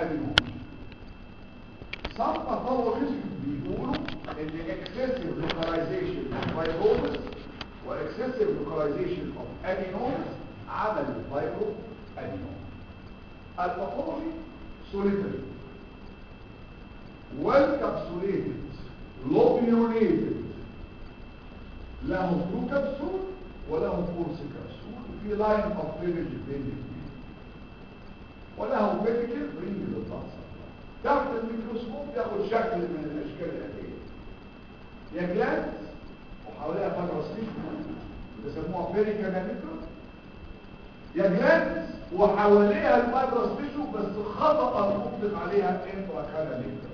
ادينوما some pathologists بيقولوا ان excessive localization of fibrosis و excessive localization of adenomas عمل الفايبرو ادينوما الباثولوجي solitary well capsulated lobulated له فلو كبسول وله فورس كبسول وفي لاين اوف ريمج بين الاثنين وله فيزيكال برينج للضغط تحت الميكروسكوب ياخد شكل من الاشكال الاتيه يا جلاند وحواليها فاجروسيش بيسموها بيريكاناليكا يا جلاند وحواليها الفاجروسيش بس خطأ مطلق عليها انتراكاناليكا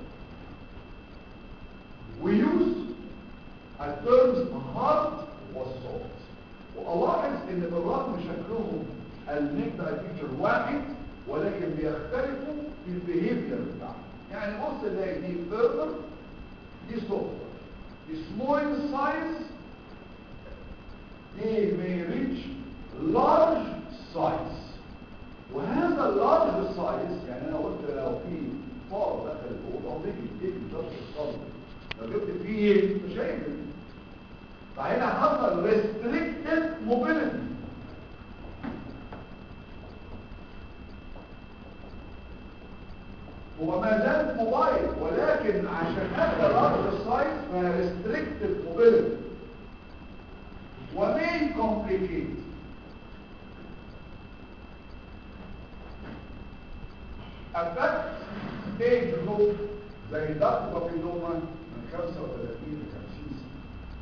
ويوز الترمز هارد والسوفت والاحظ ان بالرغم شكلهم النكتر فيتشر واحد ولكن بيختلفوا في البيهيفير بتاعهم يعني بص نلاقي دي فيرمر دي سوفت دي سمول سايز دي may reach large size وهذا اللارج سايز يعني انا قلت لو في فار دخل الاوضه بيجي بيجي جاست الصدر لو جبت فيه ايه مش هيجري فهنا حصل restricted mobility هو ما زال موبايل ولكن عشان هذا لارج سايز فهي restricted mobility ومين complicate affect stage group زي ضغط بابيلوما من 35 ل 50 سنه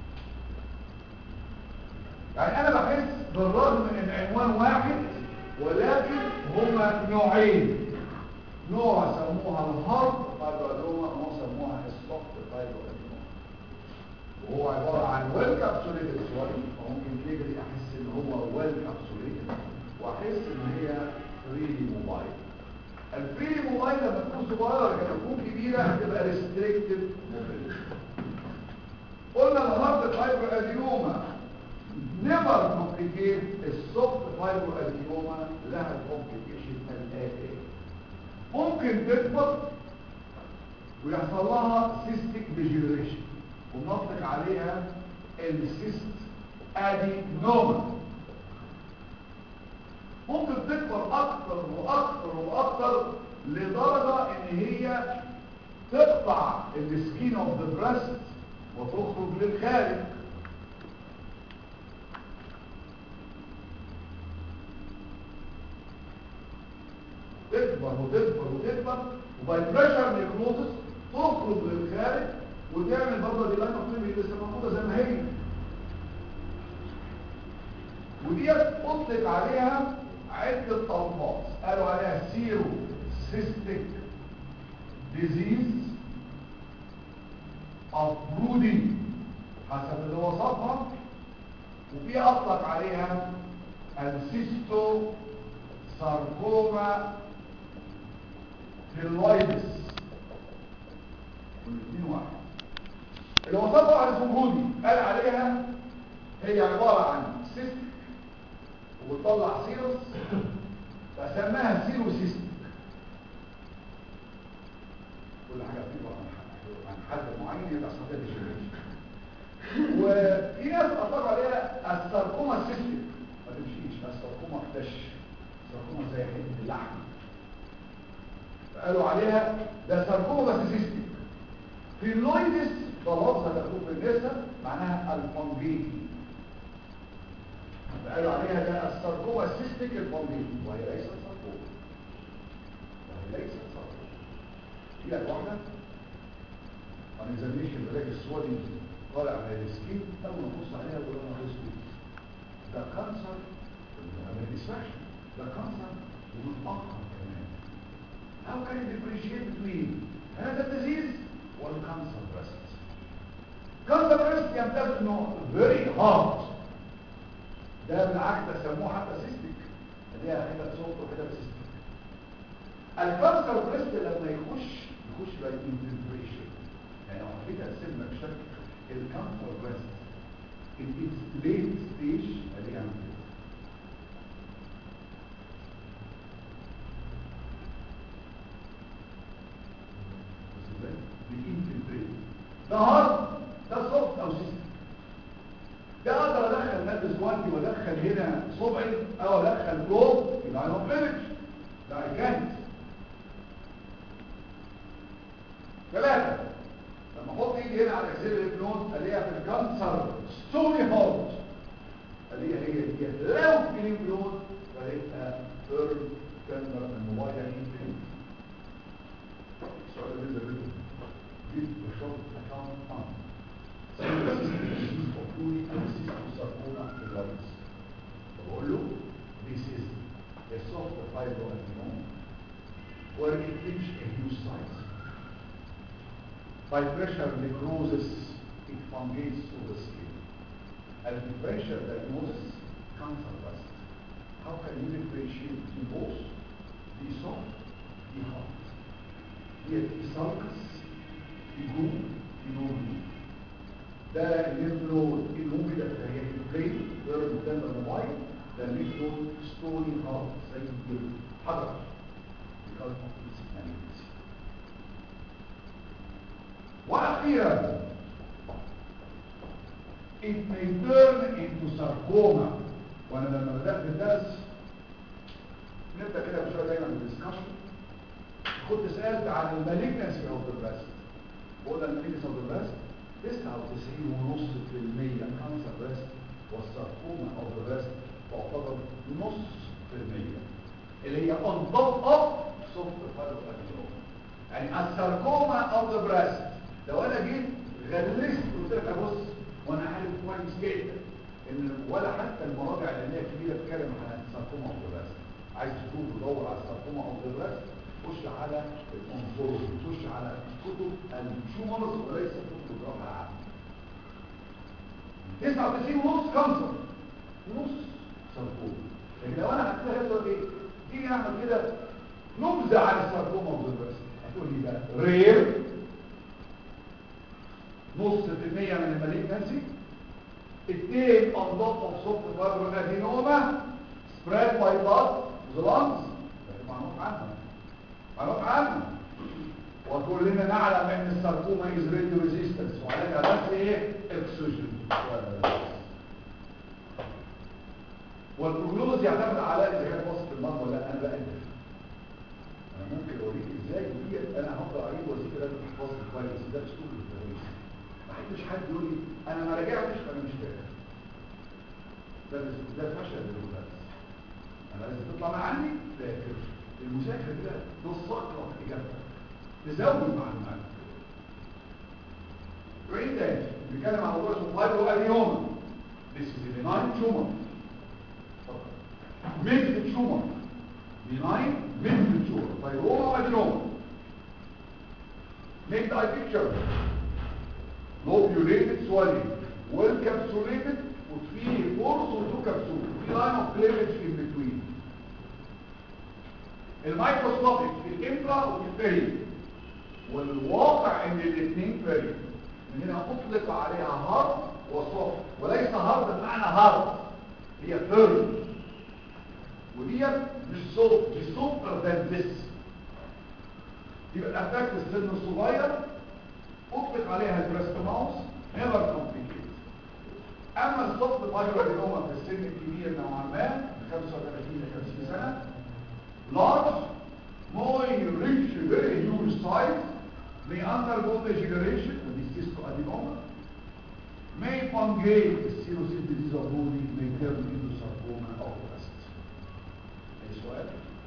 يعني انا بحس بالرغم من عنوان واحد ولكن هما نوعين نوع سموها الهارد فايبرادوما ونوع سموها السوفت فايبرادوما وهو عبارة عن ويل كابسوليتد سوري فممكن تجري احس ان هو ويل كابسوليتد واحس ان هي فريلي موبايل الفريلي موبايل لما تكون صغيرة لكن تكون كبيرة هتبقى ريستريكتد موبيلتي قلنا الهارد فايبرادوما نيفر كومبليكيت السوفت فايبر ادينوما لها كومبليكيشن الاتي ممكن تكبر ويحصل لها سيستيك ديجنريشن ونطلق عليها السيست ادينوما ممكن تكبر اكتر واكتر واكتر لدرجه ان هي تقطع السكين اوف ذا بريست وتخرج للخارج تكبر وتكبر وتكبر وباي بريشر نيكروزس تخرج للخارج وتعمل برضه دي لاين اوف اللي لسه موجوده زي ما هي ودي اطلق عليها عده الفاظ قالوا عليها سيرو سيستيك ديزيز اوف برودنج حسب اللي وصفها وفي اطلق عليها السيستو ساركوما فيلويدس والاثنين واحد اللي وصفها على الزنجودي قال عليها هي عبارة عن سيستك وبتطلع سيروس فسماها سيرو سيستك كل حاجة بتبقى عن حد معين يبقى صدق الشريش وفي ناس أطلق عليها الساركوما سيستك ما تمشيش الساركوما اختش ساركوما زي حته اللحم قالوا عليها ده ساركوما سيستيك في اللويدس ضلابها تكون في النساء معناها الفونجيتي قالوا عليها ده الساركوما سيستيك الفونجيتي وهي ليست ساركوما وهي ليست ساركوما هي الواحدة ما نزلنيش البلاك السودي طالع من السكين اول ما نبص عليها يقول لنا اسود ده كانسر ما بيسمعش ده كانسر ومتأخر كمان How can you differentiate between هذا الديزيز والكانسر بريست كانسر بريست يمتاز انه very hard ده بالعكس ده سموه حتى سيستيك اللي هي حتة صوت وحتة سيستيك الكانسر بريست لما يخش يخش بقى انفلتريشن يعني لو حبيت ارسم لك شكل الكانسر بريست in its late stage اللي هي جواندي وادخل هنا صبعي او ادخل جوه يبقى انا فينش لا اي كانت ثلاثة لما احط ايدي هنا على اكسيل النود الاقيها في الكانسر ستوني هارت الاقيها هي دي لو في النود فلقيتها ثيرد كاميرا الموبايل يمكن السؤال ده بالنسبه لكم دي بشرط اكونت فاند بقول له this is a soft fiber adenoma where it reaches a huge size. By pressure necrosis, it fungates through the skin. And the pressure diagnosis cancer breast. How can you differentiate between both? The soft, the hard. Here, the sulcus, the groove, the no ده الليمف نود النود كده هي البرين غير قدام الموبايل ده الليمف نود ستوني هارت زي الجلد حجر because of its malignancy. واخيرا it may turn into sarcoma وانا لما بدات الدرس نبدا كده بشويه دايما بالدسكشن كنت سالت عن المالجنسي اوف ذا بريست بقول المالجنسي اوف ذا بريست 99.5% كانسر بريست والساركوما او بريست تعتبر نص في المية اللي هي on top of soft fibroadenoma يعني الساركوما او ذا بريست لو انا جيت غلست قلت لك بص وانا عارف كويس جدا ان ولا حتى المراجع العلميه الكبيره بتتكلم عن الساركوما او ذا بريست عايز تشوف تدور على الساركوما او ذا بريست خش على الانفورز خش على كتب الشومرز وليس كتب الجراحه العامه 99 ونص كانسر نص ساركوما لكن لو انا هتلاقي هتقول ايه تيجي اعمل كده نبذه عن الساركوما والبرس هتقول لي ده رير نص في المية من المالجنسي اثنين انضاف اوف سوفت فايبر ادينوما سبريد باي بلاد ذا لانجز معروف عنها معروف عنها وكلنا نعلم ان الساركوما از ريديو ريزيستنس وعليها بس ايه اكسجين والبروجنوز يعتمد على اذا كان وسط المرض ولا لا انا بقى انا ممكن اوريك ازاي دي انا هفضل اعيد وظيفه لازم احفظها كويس ده اسلوب التدريس ما حدش حد يقول لي انا ما راجعتش فانا مش فاهم ده ده فشل للمدرس انا لازم تطلع من عندي فاكر المذاكره ده ده الصقر اجابتك تزود معلومات بعيد تاني بنتكلم عن موضوع اسمه فايبرو ادينوما This is a benign tumor mixed tumor benign mixed tumor fibroma adenoma make the eye picture lobulated swelling well capsulated وفيه force وتو capsule في line of cleavage in between الميكروسكوبيك في الانفرا وفي الفيري والواقع ان الاثنين فيري من هنا اطلق عليها هارد وصف وليس هارد بمعنى هارد هي فيري ودي مش صوت دي صوت ذان ذس يبقى الافكت السن الصغير اطلق عليها البريستماوس نيفر كومبليكيت اما الصوت فايبر اللي هو في السن الكبير نوعا ما من 35 ل 50 سنه large may reach very huge size may undergo degeneration with this cystoadenoma may fungate the serous disease of body may turn into sarcoma of breast اي سؤال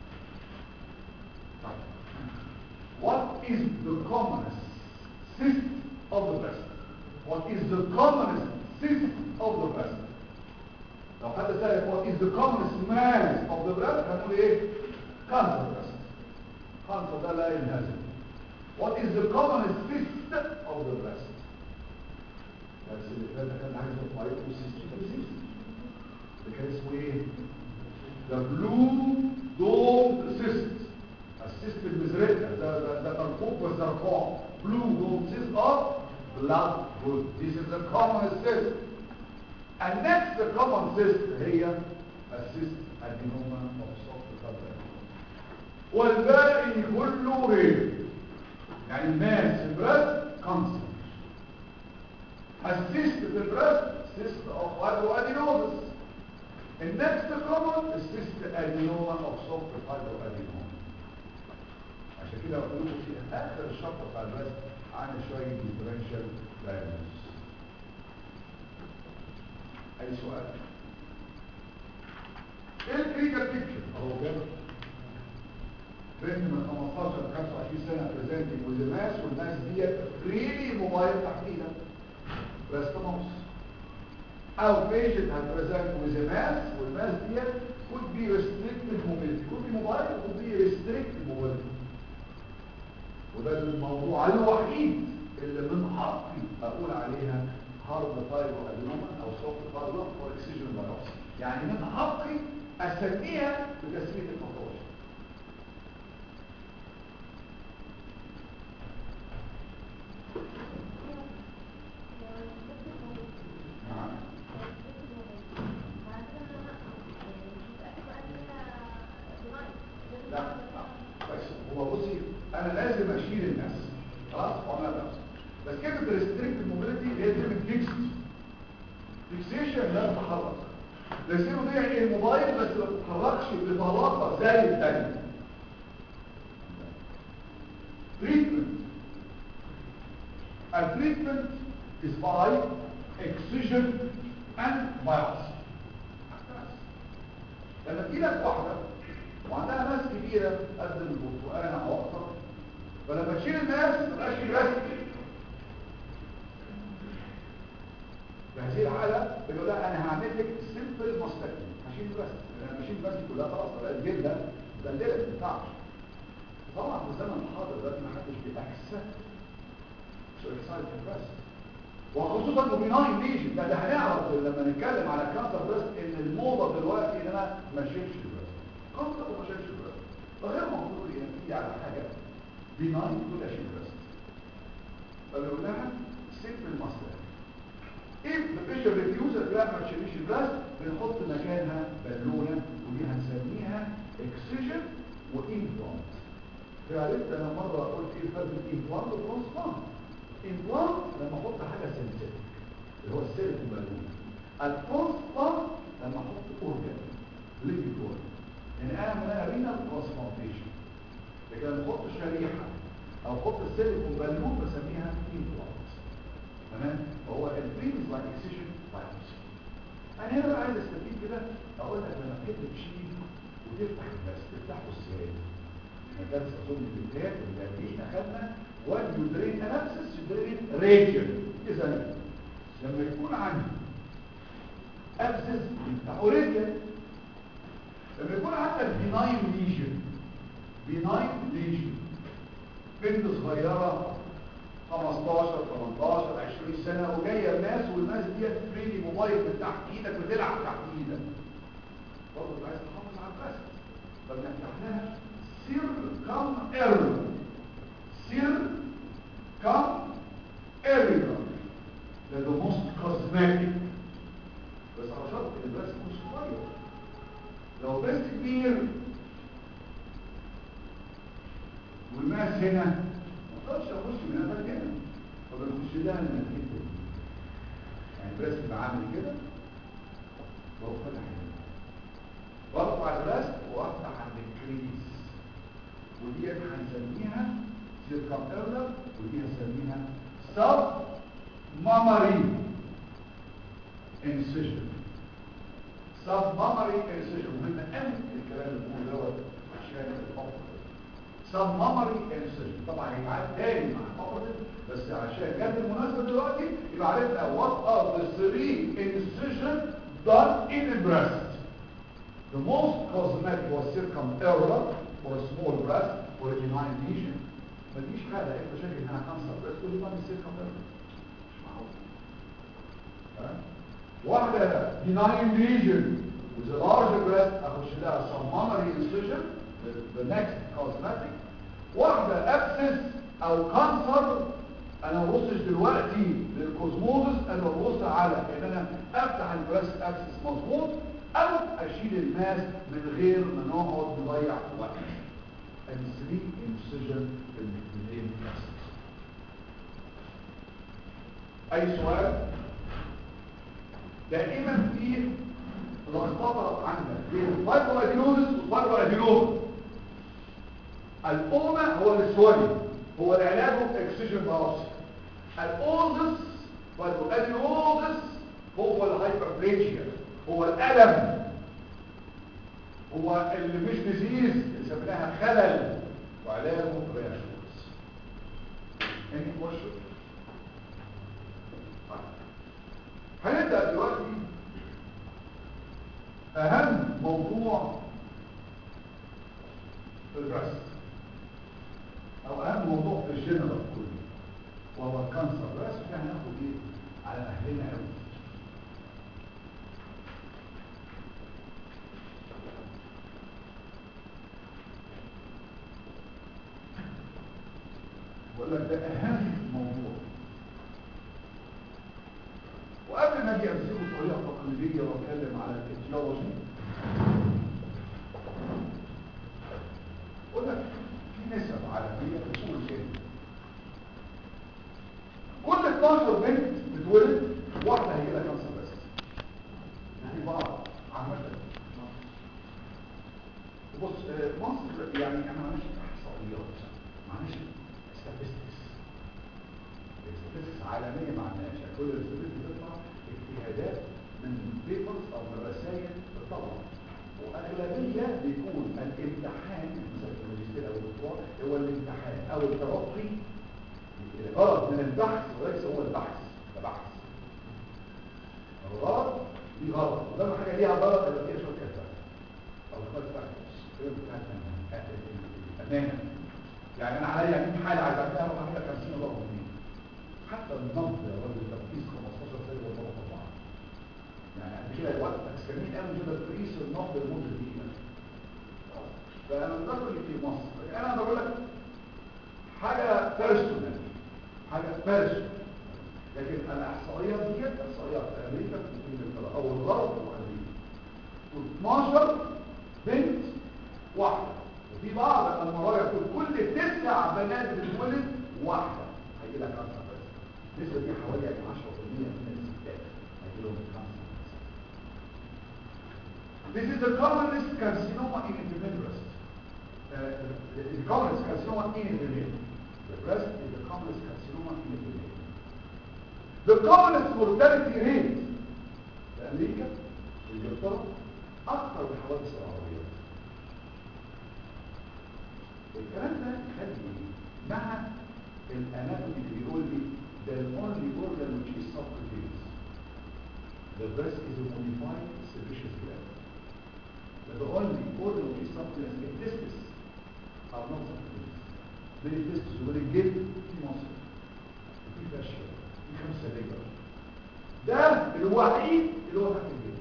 طيب what is the commonest cyst of the breast what is the commonest cyst of the breast لو حد سألك what is the commonest mass of the breast هنقول ايه cancer breast cancer ده لا ينهزم what is the commonest cyst of the breast بس اللي فات كان عايز يطلع يقول cystic disease اللي كان اسمه ايه the blue dome cyst السيست المزرقة ده ده ده ترقوق والزرقاء blue dome cyst of blood good this is the commonest cyst and next the common cyst هي السيست adenoma of soft tissue والباقي كله غير يعني الماس في البرد كانسر السيست في البرد سيست اوف فايبرو ادينوزس النكست كومن السيست ادينوما او سوفت فايبر ادينوما عشان كده قلت لكم في اخر الشابتر بتاع الرسم عن شويه ديفرنشال دايجنوز اي سؤال ايه الكريتيكال بيكتشر اهو كده بنت من 15 ل 25 سنه بريزنتنج وذ ماس والماس ديت فريلي موبايل تحديدا بريست ماوس او patient had present with a mass والماس ديت could be restricted mobility could be mobile could be restricted mobility وده الموضوع الوحيد اللي من حقي اقول عليها هارد فايبر ادينوما او سوفت فايبر او اكسجين بايوبسي يعني من حقي اسميها بتسميه الباثولوجي نعم لا لا بس هو بصي انا لازم اشيل الناس خلاص وعملها نفسي بس كلمه ريستريكت موبيليتي هي كلمه فيكس فيكسيشن لا تتحرك ريسيرو دي يعني الموبايل بس ما تتحركش بطلاقه زي الثاني تريتمنت التريتمنت is by excision and biopsy لما تجيلك واحده وعندها ناس كبيرة قد البرتقالة أو أكتر فلما تشيل الناس مبقاش في بس في هذه الحالة بيقول لها أنا هعمل لك سيمبل ماستكتومي هشيل بس أنا بشيل بس كلها خلاص بقى الجلدة مدللة ما تنفعش طبعا في الزمن الحاضر دلوقتي ما حدش بيأكسبت سو اكسايد بريست وخصوصا بناين ليجن ده, ده هنعرف لما نتكلم على كانسر بريست ان الموضه دلوقتي ان انا ما اشيلش البريست كانسر وما اشيلش البريست فغير منطقي انك تيجي على حاجه بناين تقول اشيل بريست فبيقول لها سيمبل ماستر if the patient refuses لا ما تشيلش البريست بنحط مكانها بالونه ودي هنسميها اكسجن وانفلانت فعرفت انا مره قلت ايه فرق الانفلانت والترانسبلانت انفلانت لما احط حاجه سنسيتك اللي هو السيليكون بالون الترانسبلانت لما احط اورجان ليفينج اورجان يعني انا من انا رينا ترانسبلانتيشن لكن لما احط شريحه او احط السيليكون بالون بسميها انفلانت تمام هو البريمز لايك اكسيشن بايوبسي انا هنا بقى عايز استفيد كده اقول لك لما تحب تشيل وتفتح الناس تفتحه ازاي درس اظن في الكتاب اللي فيه اخذنا وان يدرين انابسس يدرين ريجن اذا لما يكون عندي ابسس يفتحوا ريجن لما يكون عندك بناين ليجن بناين ليجن بنت صغيره 15 18 20 سنه وجايه الناس والناس دي فريدي موبايل من تحت ايدك بتلعب تحت ايدك برضه عايز تحافظ على البس فبنفتح لها سير كم ايرور سير كم ايرور ده ده موست كوزماتيك بس على شرط ان البس يكون صغير لو بس كبير والماس هنا ما اقدرش اخش من هنا هنا فبنخش لها من الحته دي يعني البريست يبقى عامل كده واروح فاتح هنا برفع البريست وافتح عند الكريس ودي هنسميها سيركم ايرلر ودي هنسميها سب مامري انسيجن سب مامري انسيجن مهم قوي الكلام اللي بنقوله دوت عشان الافضل سب مامري انسيجن طبعا هيتعاد تاني مع الافضل بس عشان جت المناسبه دلوقتي يبقى عرفنا what are the three incision done in the breast the most cosmetic was circumferral for a small breast or a benign lesion ما تجيش حاجه انت شايف انها كانسر بس تقول لي ما circumferral مش معقول ها؟ واحده benign lesion with a larger breast اخش لها pulmonary incision the, the next cosmetic واحده abscess او كانسر انا ما ببصش دلوقتي للكوزموزس انا ببص على ان انا افتح البريست اكسس مظبوط او اشيل الماس من غير ما نقعد نضيع وقت الثري انسجن الاثنين اي سؤال دائما في لخبطه عندك بين الفايبرو ادينوزس والفايبرو ادينوما الأوما هو السوالي هو العلاج اكسجين باوسي الأوزس والأديوزس هو الهايبربليجيا هو الألم هو اللي مش ديزيز اللي سميناها خلل وعلاجه رياشورس any question هنبدأ دلوقتي أهم موضوع في البرست او اهم موضوع في الجنرال كله وهو الكانسر بس احنا هناخد ايه على اهلنا قوي بقول لك ده اهم موضوع وقبل ما اجي امسكه بطريقه تقليديه واتكلم على الاتيولوجي قلنا في نسب عالمية بتقول كده كل 12 بنت بتولد واحدة هيجي لها كانسر بس يعني بعض عامة بص مصر يعني انا ماشي احصائيات معلش statistics statistics عالمية معناش كل الاستاتستكس بتطلع اجتهادات من بيبرز او من رسائل بتطلع واغلبيه بيكون الامتحان مثلا في الماجستير او الدكتوراه هو الامتحان او التلقي الغرض من البحث وليس هو البحث كبحث الغرض دي غرض ولما حاجه ليها غرض يبقى فيها شويه كذا او شويه فاكتورز امانه يعني انا عليا 100 حاله عايز اعملها اروح اعملها 50 ضغط منين حتى النبض يا راجل تركيز 15 ثانيه ولا اربعه يعني قبل كده الوقت كمين قوي كده تقيس النبض لمده دقيقه فانا بذكر اللي في مصر انا بقول لك حاجه بيرسونال حاجه بيرسونال لكن الاحصائيات دي احصائيات في امريكا في انجلترا او الغرب وامريكا 12 بنت واحده وفي بعض المراجع يقول كل تسع بنات بتولد واحده هيجي لها كانسر بس النسبه دي حوالي 10% من الستات هيجي لهم كانسر This is the commonest carcinoma in the breast. Uh, the, the commonest carcinoma in the male. The breast is the commonest carcinoma in the male. The commonest mortality rate في أمريكا إنجلترا أكثر من حوادث العربيات. الكلام ده يخلي مع الاناتومي اللي بيقول لي the only organ which is subcutaneous. The breast is a modified sebaceous gland. The only organ which is subcutaneous the testes are not subcutaneous. The testes والرجل في مصر في فاشية في خمسة ليبر ده الوحيد اللي هو تحت الجلد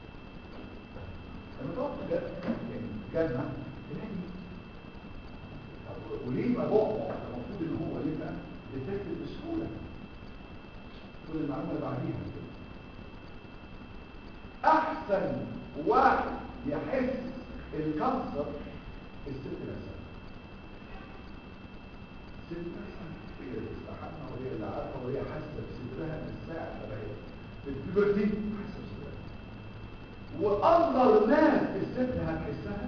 لما تقعد في جنة تلاقي وليه يبقى بعبع المفروض ان هو يبقى ديتكتد بسهوله كل المعلومه اللي بعديها احسن واحد يحس الكانسر الست نفسها الست نفسها هي اللي تستحمى وهي اللي عارفه وهي حاسه بصدرها من الساعه ما هي بالبيبرتي حاسه بصدرها واصغر ناس الست هتحسها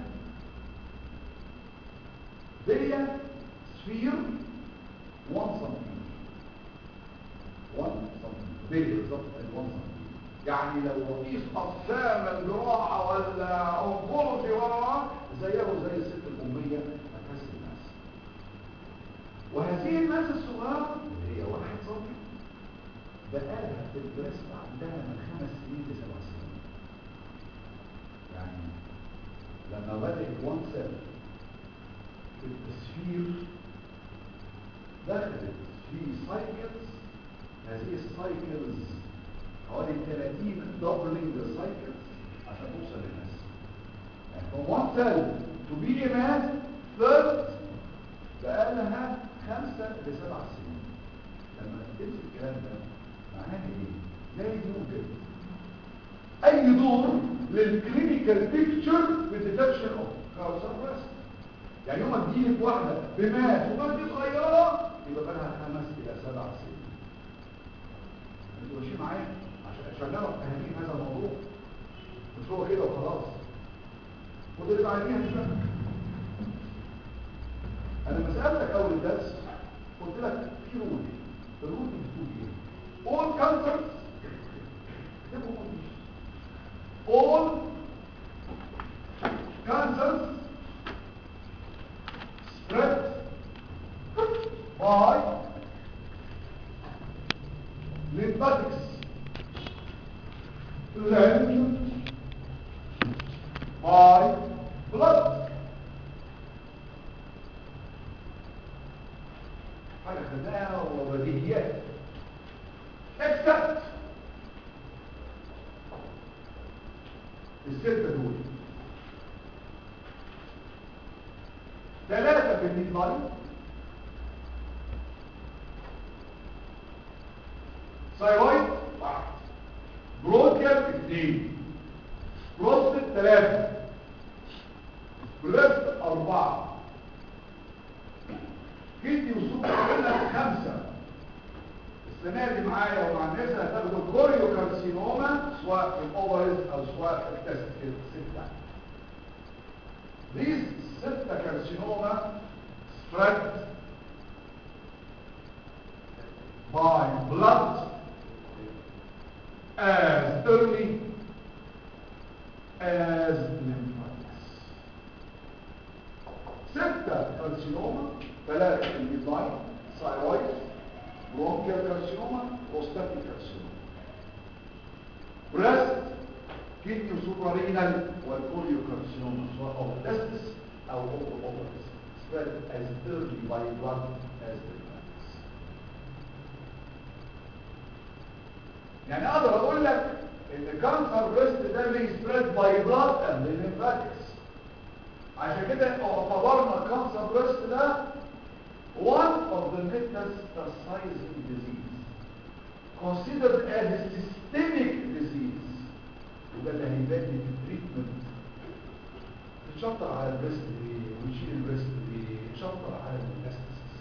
دي سفير 1 سنتيمتر 1 سنتيمتر دي بالظبط 1 سنتيمتر يعني لو رئيس اقسام الجراحه ولا انقلتي ولا زيه زي الست الاميه هتحس الناس وهذه الناس الصغيره اللي هي واحد سنتي بقالها في البريست عندها من خمس سنين لسبع سنين يعني لما بدأت 1 سنه في التسفير دخلت في سايكلز هذه السايكلز حوالي 30 دوبلينج سايكلز عشان توصل للناس يعني from one cell to be a man third بقالها خمسة لسبع سنين لما تمسك الكلام ده معناها ايه؟ لا يوجد اي دور للكلينيكال بيكتشر في ديتكشن اوف كارسر بريست يعني يوم تجيلك واحدة بمات وبنت دي صغيرة يبقى بقى خمس إلى سبع سنين انتوا ماشيين معايا عشان عشان نعرف أهمية هذا الموضوع مش هو كده وخلاص وده اللي بعديها مش فاهم انا لما سالتك اول الدرس قلت لك في رول الرول دي بتقول ايه all cancers اكتبوا all cancers spread by lymphatics then by blood حاجة خدناها وبديهيات except الستة دول ثلاثة في الميدلاين ثايرويد واحد برودكاست اثنين بروستات ثلاثة بريست أربعة كدني وسوق قلنا خمسة السنة دي معايا ومع الناس هتاخدوا الكوريو كارسينوما سواء في الاوفرز او سواء في التستيكل ستة These ستة كارسينوما spread by blood as early as lymphatics ستة كارسينوما ثلاثة في الميدلاين ثايرويد برونكيال كارسينوما بروستاتيك كارسينوما بريست كيدني وسوبرارينال والكوليو كارسينوما سواء اوف تستس او اوف اوفرز spread as early by blood as lymphatics يعني اقدر اقول لك ان كانسر بريست ده بيسبريد باي بلاد اند ليمفاتكس عشان كده اعتبرنا كانسر بريست ده one of the metastasizing disease considered as a systemic disease وده اللي هيبان في التريتمنت نشطر على البريست دي ونشيل البريست دي نشطر على الميتاستاسيس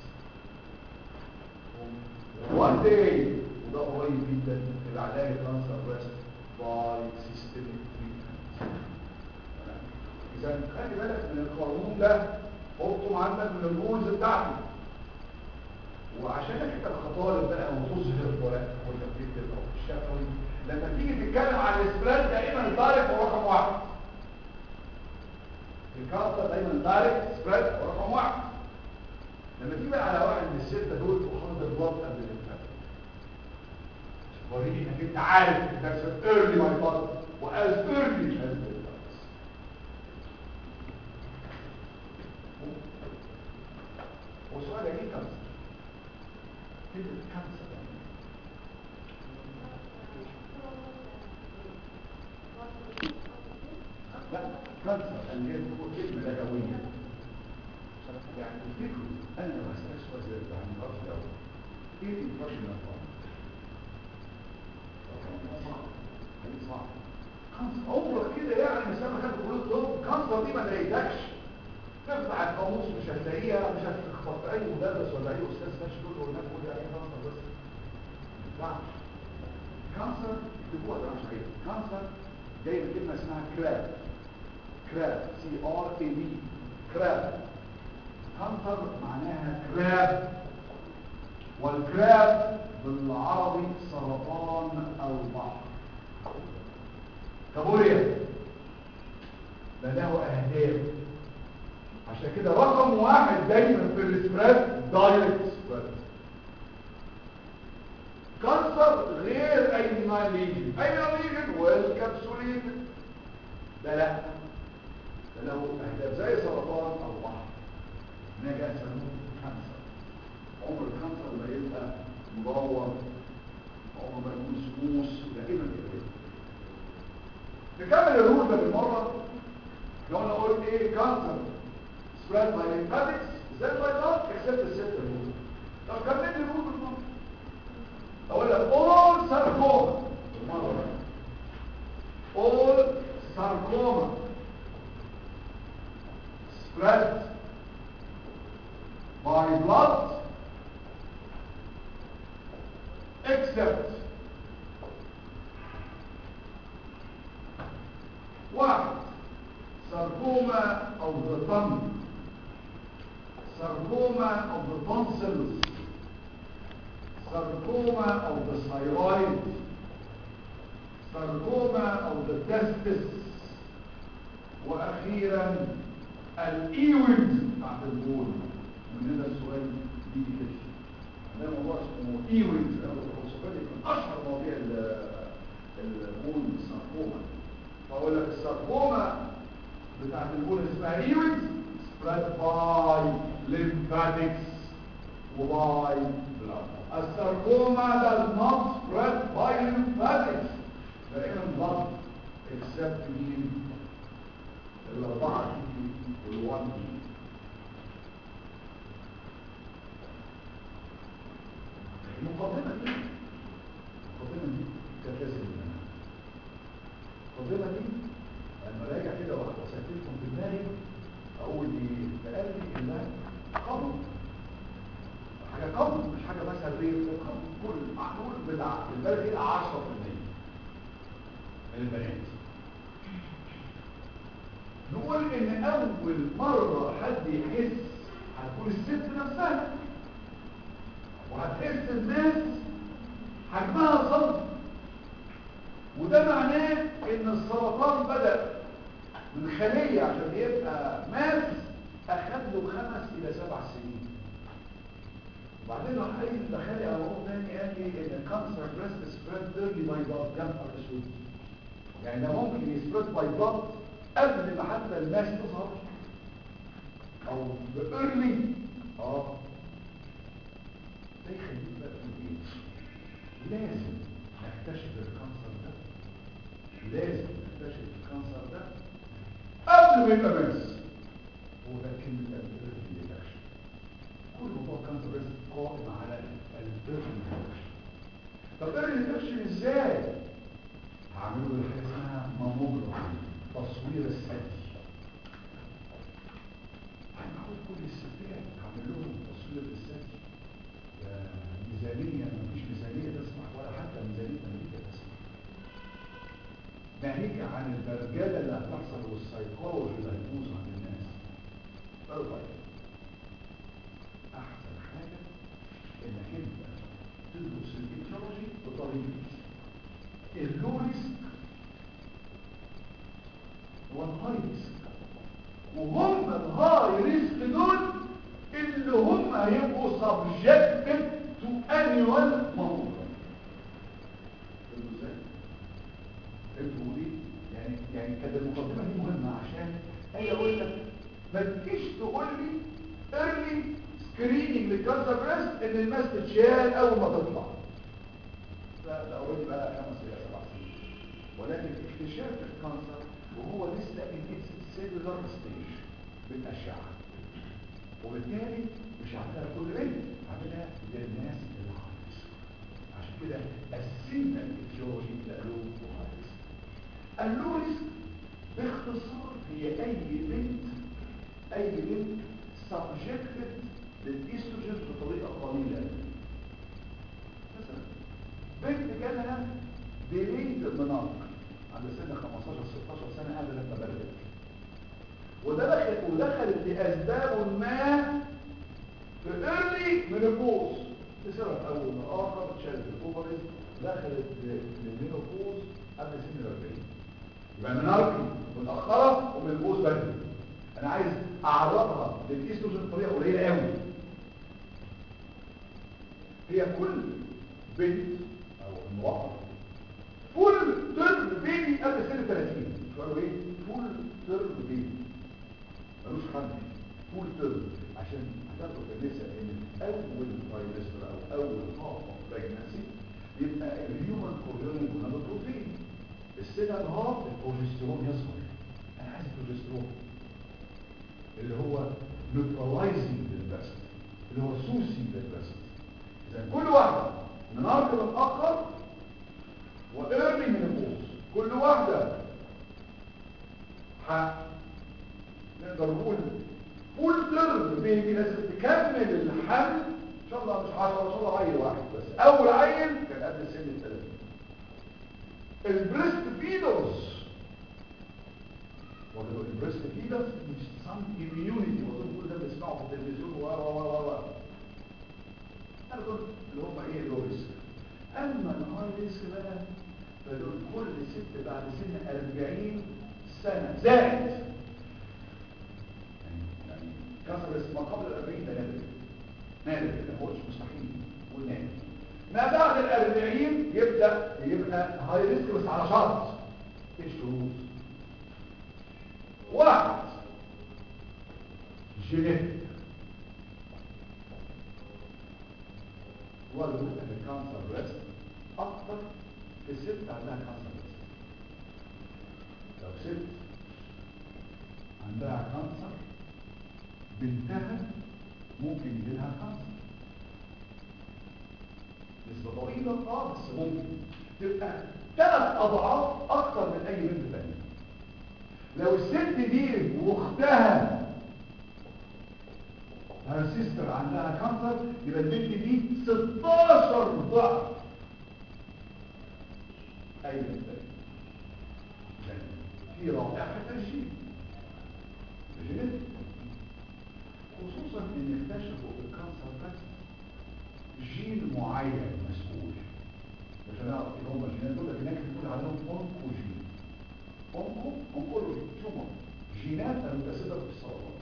one day وده قريب جدا العلاج الكانسر بريست باي سيستميك تريتمنت اذا خلي بالك من القانون ده حطه عندك من الرولز بتاعته وعشانك انت الخطالب بقى وتظهر ولا وانت بتكتب او الشفوي لما تيجي تتكلم عن الاسبراد دائما الدايركت هو رقم واحد الكارتا دايما الدايركت سبراد هو رقم واحد لما تيجي بقى على واحد من السته دول وحاطط البلاد قبل الانفاق وريني انك انت عارف انك ايرلي ماي بلاد واز ايرلي از وسؤال ايه كانسر كلمة كانسر لا كانسر اللي هي تقول كلمة لغوية يعني تفتكروا انا لو هسأل سؤال زي ده عن الارض الاول ايه الانفكشن الاطفال؟ صعب صعب كانسر عمرك كده يعني مسافة كانت كلية طب كانسر دي ما ضايقتكش تفتح القاموس مش هتلاقيها مش هتخبط اي مدرس ولا اي استاذ ماشي يقول له هناك قول لي اي كانسر بس لا كانسر تبقى ده مش عارف كانسر جاي من كلمه اسمها كراب كراب سي ار اي بي كراب كانسر معناها كراب والكراب بالعربي سرطان البحر كابوريا ده له اهداف عشان كده رقم واحد دايما في السبريد دايركت سبريد كانسر غير اي نوع ليجن اي نوع ليجن والكبسولين ده لا ده له اهداف زي سرطان البحر نجا يسموه كانسر عمر الكانسر ما يبقى مدور عمر ما يكون سموس دائما كده نكمل الرول ده بالمره لو انا قلت ايه كانسر spread by lymphatics زي البيضات except the septal rule طب كمل لي الرول بالمره اقول لك all sarcoma بالمره all sarcoma spread by blood except واحد sarcoma of the tongue sarcoma of the tonsils sarcoma of the thyroid sarcoma of the testis واخيرا الايويد بتاعت البول من هنا السؤال بيجي كده ده موضوع اسمه ايويد الخصوصيه من اشهر مواضيع البول الساركوما فاقول لك الساركوما بتاعت البول اسمها ايويد spread by lymphatics وباي blood الساركوما does not spread by lymphatics دائما blood except مين الأربعة دي والوان دي المقدمة دي المقدمة دي كانت لازم منها المقدمة دي لما راجع كده وسجلتهم في دماغي أقول إيه بقال لي إنها قبض حاجة قبض مش حاجة مثلا ريف قبض كل معقول بتاع البلد دي 10% من البنات نقول ان اول مرة حد يحس هتكون الست نفسها وهتحس الناس حجمها صدر وده معناه ان السرطان بدأ من خلية عشان يبقى ماس اخد له خمس الى سبع سنين وبعدين راح قايل دخلي على موضوع تاني قال لي ان الكانسر بريست سبريد ايرلي باي بلاد يا نهار اسود يعني ده ممكن يسبريد باي بلاد قبل ما حتى الناس تظهر او بإرلي اه ده يخليك بقى في ايه لازم نكتشف الكانسر ده لازم نكتشف الكانسر ده قبل ما يبقى ماس هو ده كلمة الإرلي ديتكشن كل موضوع كانسر بس قائم على الإرلي ديتكشن طب إرلي ديتكشن ازاي؟ هعمله حاجة اسمها ماموجرافي تصوير الثدي هناخد كل الستات هعمل لهم تصوير الثدي ميزانية مفيش ميزانية تسمح ولا حتى ميزانية أمريكا تسمح ناهيك عن البرجلة اللي هتحصل والسيكولوجي اللي هيبوظ عند الناس طيب أحسن حاجة إنك أنت تدرس الإيتيولوجي بطريقة اللو ريسك والهاي ريسك وهم الهاي ريسك دول اللي هم هيبقوا سبجكتد تو انيوال ماموجرافي ازاي؟ انتوا دي يعني يعني كانت المقدمه دي مهمه عشان هي اقول لك ما تجيش تقول لي ايرلي سكريننج للكانسر بريست ان الماس تتشال اول ما تطلع لا ده اوريدي بقى خمس الى سبع سنين ولكن اكتشاف الكانسر وهو لسه الاتس سيلولار ستيج بالاشعه وبالتالي مش عاملها كل بنت عاملها للناس الهايس عشان كده قسمنا الفيزيولوجي الى لو وهايس اللويس باختصار هي اي بنت اي بنت سبجكتد للاستروجين بطريقه قليله مثلا بنت جالها ديليد مناط عند سن 15 16 سنه قبل التبلد وده دخل ودخلت لاسباب ما في ايرلي منوبوز بسبب اول ما اخر تشالت الاوفرز دخلت للمينوبوز قبل سن ال 40 يبقى مناركي متاخره ومنوبوز بدري انا عايز اعرضها للاستروجين بطريقه قليله قوي هي كل بنت او امراه فول ترم بيبي قبل سن 30 قالوا ايه فول ترم بيبي ملوش حد فول ترم عشان هتاخد النساء ان اول ترايمستر او اول طاقه بريجنسي يبقى الهيومن كوريون جونادوتروفين السنه الهار البروجسترون يظهر انا عايز البروجسترون اللي هو نيوتراليزنج للبست اللي هو سوسي للبست اذا كل واحده منارك متاخر وايرلي من البوز كل واحده ح نقدر نقول فول ترم بيبي لازم تكمل الحمل ان شاء الله مش 10 ان شاء الله عيل واحد بس اول عيل كان قبل سن ال 30 البريست فيدرز وجدوا البريست فيدرز سام اميونيتي وظن كل ده بنسمعه في التلفزيون و و و و انا دول اللي هم ايه اللو ريسك اما الهاي ريسك بقى فدول كل ست بعد سن 40 سنه زائد يعني كسر ما قبل ال 40 ده نادر نادر كده هو مش مستحيل والنادر ما بعد ال 40 يبدا يبقى هاي ريسك بس على شرط ايه الشروط واحد جينيتك وجدوا ان الكانسر ريسك اكتر في الست عندها كانسر ريسك لو ست عندها كانسر بنتها ممكن يجيلها كانسر نسبة ضئيلة اه بس ممكن تبقى ثلاث اضعاف اكتر من اي بنت ثانيه لو الست دي واختها هير سيستر عندها كانسر يبقى البنت دي 16 ضعف اي بنت ثانيه في رائحه الجين الجينيتك خصوصا ان اكتشفوا الكانسر بس جين معين مسؤول عشان نعرف ايه هم الجينات دول هناك بنقول عليهم اونكو جين اونكو اونكولوجي تومر جينات المتسببه في السرطان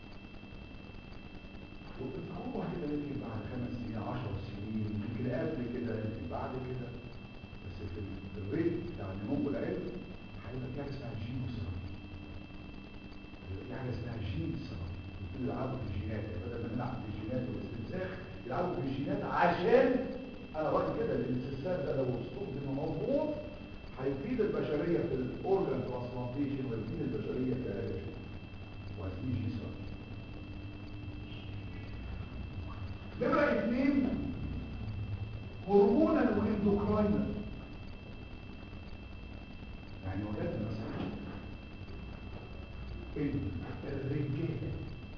وبتتطور كده يمكن بعد خمس سنين 10 سنين يمكن قبل كده يمكن بعد كده بس في في الريت بتاع النمو العلم هيبقى في حاجه اسمها جين ثيرابي في حاجه اسمها جين ثيرابي يلعبوا في الجينات بدل ما نلعب في الجينات والاستنساخ يلعبوا في الجينات عشان انا رايي كده ان الاستنساخ ده لو استخدم مظبوط هيفيد البشريه في الاورجان ترانسبلانتيشن ويفيد البشريه في علاج وهتفيد جين ثيرابي نمرة اثنين هرمونا واندوكراينا يعني وجدنا مثلا ان الرجاله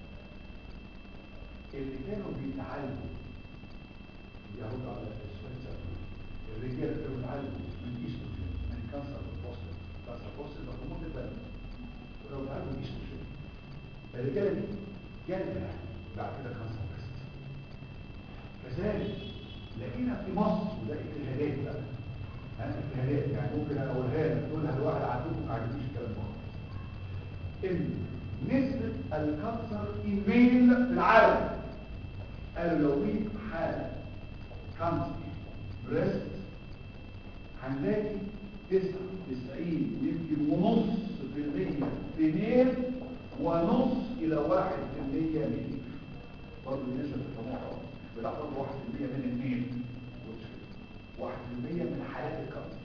اللي كانوا بيتعالجوا يعود على السؤال سألوه الرجاله كانوا بيتعالجوا من ايستروجين من كانسر البروستات كانسر البروستات ده هرمون البلد ولو بيتعالجوا من ايستروجين الرجاله دي جالها بعد كده كانسر بريست كذلك لقينا في مصر وده اجتهادات بقى انا اجتهادات يعني ممكن انا اقولها لك تقولها لواحد عندكم ما عجبنيش الكلام ده ان نسبة الكانسر ايميل في العالم قالوا لو 100 حالة كانسر بريست هنلاقي 99 ويمكن ونص في المية فيميل ونص الى واحد في المية ميل برضه النسبة في الطموح بتعتبر واحد في المية من الميل واحد في المية من حالات الكانسر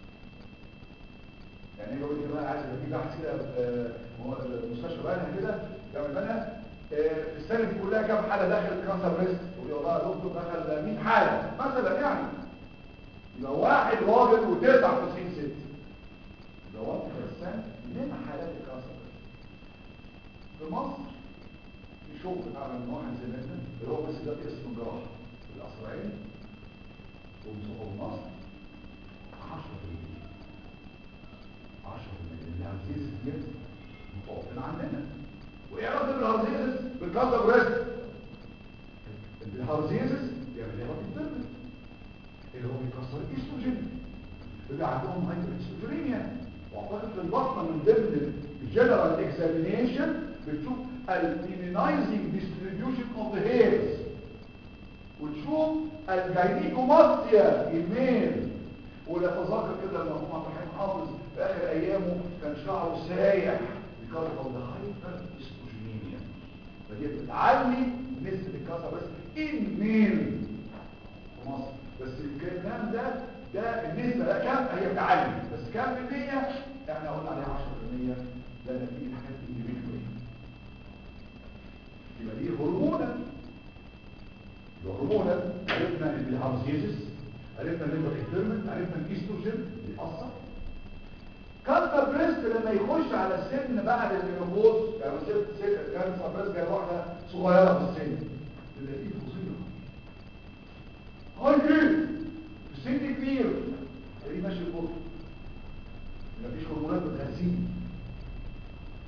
يعني يقول لي بقى عايز في بحث كده في مستشفى بقى كده جامعة بنا في السنة دي كلها كام حالة داخل كانسر بريست ويقول لها دكتور دخل 100 حالة مثلا يعني يبقى واحد راجل و99 ست يبقى 1% من حالات الكانسر بريست في مصر في شغل اتعمل من واحد زميلنا اللي هو بس ده اسمه جراحة الأسرعين وبيصحوا مصر 10 الهرزيز ديت متوقفين عندنا وايه علاقه الهرزيز بالكانسر بريست الهرزيز بيعمل ايه بالدم اللي هو بيكسر الاستروجين اللي عندهم هايبرستروجينيا واعتقد في البطنه من ضمن الجنرال اكزامينيشن بتشوف الامينايزنج ديستريبيوشن اوف ذا هيرز وتشوف الجاينيكوماستيا ايميل ولا تذكر كده لما هو رحيم حافظ في اخر ايامه كان شعره سايح بيكرر ده هايبر استروجينيا فدي بتعلي نسبه الكانسر بس ان ميل في مصر بس الكلام ده ده النسبه ده كام هي بتعلي بس كام في المية احنا قلنا عليها 10% ده نتيجه حاجات انديفيدوال يبقى دي هرمونا الهرمونا عرفنا الهارزيزس عرفنا الليبر اكترمنت عرفنا الايستروجين بيأثر كانسر بريست لما يخش على السن بعد المينوبوز يعني ست ست كانسر بريست جايه واحده صغيره في السن تلاقيه فظيع هاي جريد السن كبير تلاقيه ماشي البطن مفيش هرمونات بتغذيه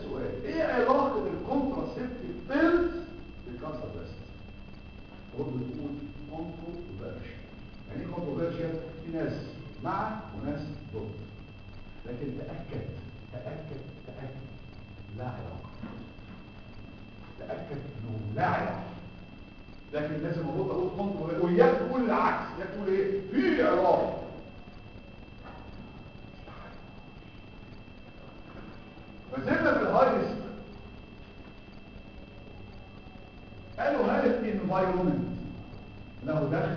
السؤال ايه علاقه الكونتراسيبتيف بيلز بالكانسر بريست ترد تقول كونتروفيرشن يعني ايه كونتروفيرشن في ناس مع وناس ضد لكن تاكد تاكد تاكد لا علاقه تاكد انه لا علاقه لكن لازم المفروض اقول كونتروفيرشن وياك تقول العكس ياك تقول ايه في علاقه فزلنا في الهاي ريسك قالوا هل الانفايرمنت له دخل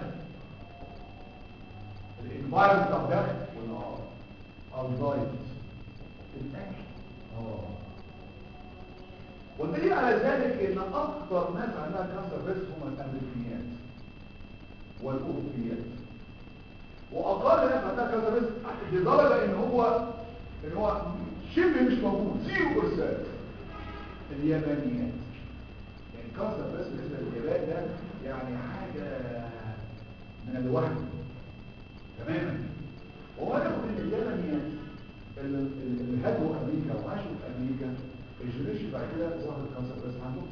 الانفايرمنت له دخل ولا اه او دايت الاكل اه والدليل على ذلك ان اكثر ناس عندها كانسر بريست هم الامريكيات والاوروبيات واقل ناس عندها كانسر بريست لدرجه ان هو ان هو شبه مش موجود زيرو برسنت اليابانيات يعني كانسر بس بالنسبه لليابان ده يعني حاجه من الوهم تماما وهو ياخد ان اليابانيات اللي اللي هاجروا امريكا وعاشوا في امريكا الجينيشن بعد كده ظهر الكانسر بس عندهم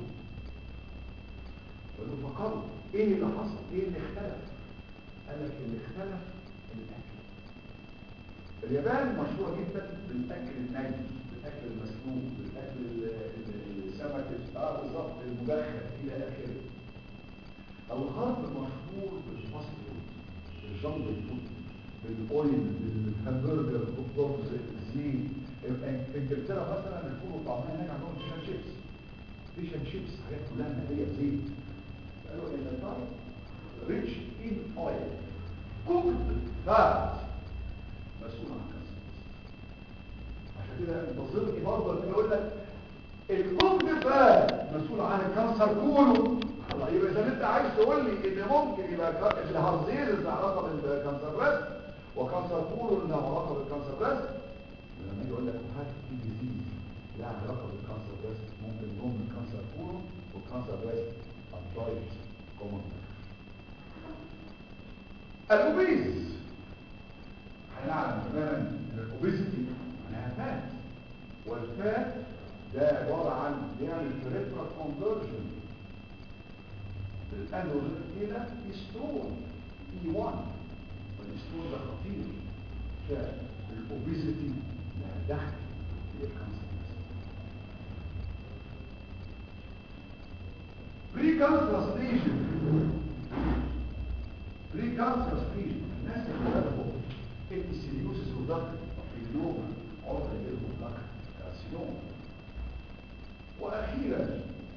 فقالوا فكروا ايه اللي حصل ايه اللي اختلف قال لك اللي اختلف الاكل اليابان مشهورة جدا بالاكل الني بالاكل المسلوق بالاكل ال- ال- السمك اه بالظبط المدخن الى اخره الغرب مشهور بالفاست فود بالجنجل فود بالاويل بالهامبرجر بالهوت دوجز الزيت في انجلترا مثلا الفول والطعميه هناك عندهم فيش اند شيبس فيش اند شيبس حاجات كلها ماليه زيت قالوا ان الدايت ريتش ان اويل كوكد فات مسؤول عن كذا عشان كده انتظرني برضه اللي يقول لك الكوكد فات مسؤول عن الكانسر كله الله يبقى اذا انت عايز تقول لي ان ممكن يبقى كا- الهرزيل له علاقه بالكانسر بريست وكانسر كله له علاقه بالكانسر بريست لما يجي يقول لك هات في ديزيز لها علاقه بالكانسر بريست ممكن ضمن الكانسر كله والكانسر بريست الدايت كومون الاوبيز هنعلم تماما ان الاوبيزيتي معناها فات والفات ده عباره عن بيعمل بريفرال كونفرجن بالاندروجين الى استرون اي 1 والاسترون ده خطير فالاوبيزيتي لها دخل في الكانسر بري كانسر ليجن بري كانسر ليجن الناس اللي جربوا السيليوسيس والضغط اليوم عرض يجيلهم ضغط كارسينوم واخيرا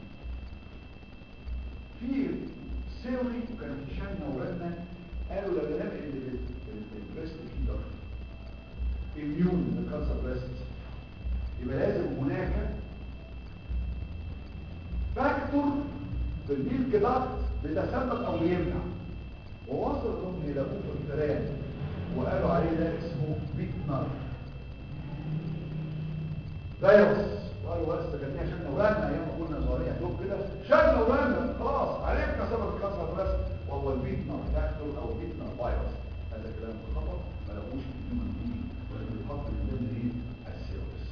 في سيري وكان في شان ورنا قالوا لما نلاقي ان البريست فيه ضغط اميون للكانسر بريست يبقى لازم هناك فاكتور في الميلك ضغط بيتسبب او يمنع ووصل لهم الى موت الفئران وقالوا عليه ده اسمه بيتنر فيروس قالوا بس كان ليها شن ورانا ايام ما كنا صغيرين دوب كده شن ورانا خلاص عرفنا سبب الكسر بس وهو البيتنر فاكتور او البيتنر فيروس هذا كلام خطا ما لقوش في الهيومن بي ولكن بيتحط من ضمن ايه السيروس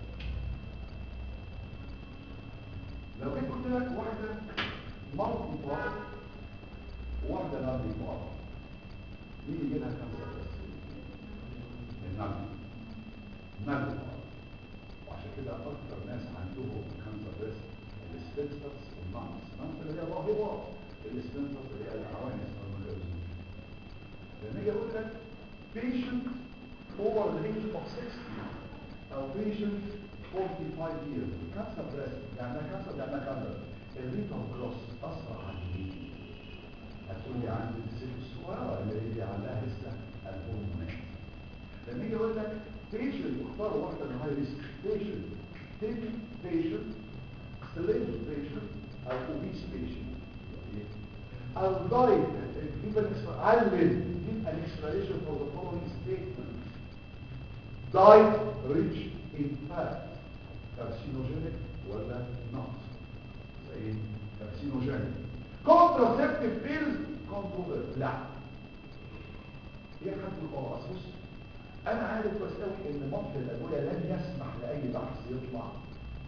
لو جيت قلت لك واحده مرض مطلق وواحده نار مطلق مين يجي لها كانسر بس النار نار وعشان كده اكتر ناس عندهم كانسر بس السفنكترز والنانس النانس اللي هي الراهبات السفنكترز اللي هي الحوانس والمجازين لما اجي اقول لك patient over the age of 60 او patient 45 years كانسر بريست يعني ده كانسر يعني ده كانسر الريت اوف جروس اسرع عن الريت هتقول لي عندي الست الصغيره اللي هي عندها لسه الهرمونات لما يجي يقول لك بيشنت اختار واحده من هاي ريسك بيشنت تيك بيشنت سليم بيشنت او اوبيس بيشنت الدايت give an explanation علم give an explanation for the following statement diet rich in fat carcinogenic ولا not زي carcinogenic contraceptive pills controversial لا ايه حد القراص انا عارف كويس قوي ان مصر الادويه لن يسمح لاي بحث يطلع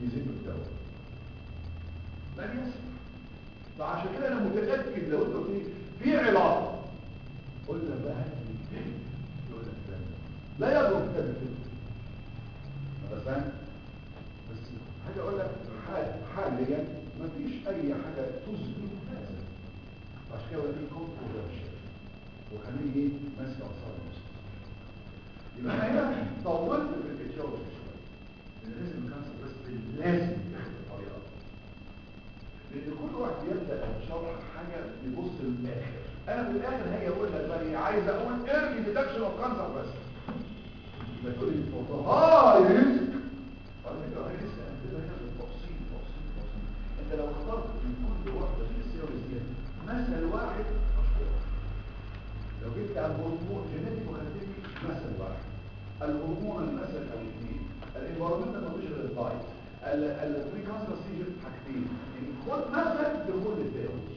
يزيد الدواء لن يصلح فعشان كده انا متاكد لو انت قلت لي في علاقه قلت لك بقى هات لي يقول لك لا لا يضرب كتاب الفقه هذا فاهم بس حاجه اقول لك حال حاليا مفيش اي حاجه تثبت هذا عشان كده ولا في كونتروفيرشن وخليه ايه ماسك اعصاب المسلم يبقى انا هنا طولت في الاتيولوجي شويه لان لازم الكانسر بس لازم ياخد الطريقه لان كل واحد يبدا شرح حاجه يبص للاخر انا في الاخر هاجي اقول لك بقى ايه عايز اقول ايرلي ديتكشن اوف كانسر بس يبقى تقول لي هاي ريسك على فكره هاي ريسك انت ده هنا بالتفصيل تفصيل تفصيل انت لو اخترت من كل واحده من السيريز دي مثل واحد اشكرك لو جبت على الهرمون جينيتيك وخدت مثل واحد الهرمون المثل او اثنين الانفيرمنت نوتيشن للدايت البري كانسر سيجن حاجتين يعني خد مثل لكل الداوز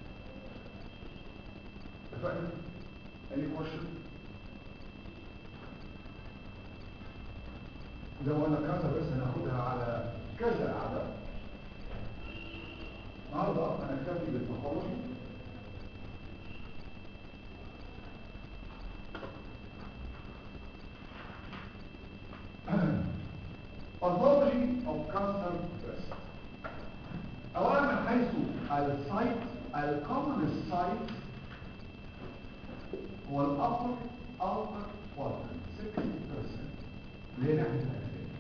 اتفقنا؟ any question؟ زي ما قلنا كذا بس هناخدها على كذا عدد النهارده هنكتفي بالتخرج pathology of cancer breast اولا من حيث السايت الكومن سايت هو الابر upper quadrant 60% اللي هي ناحيه الاجزاء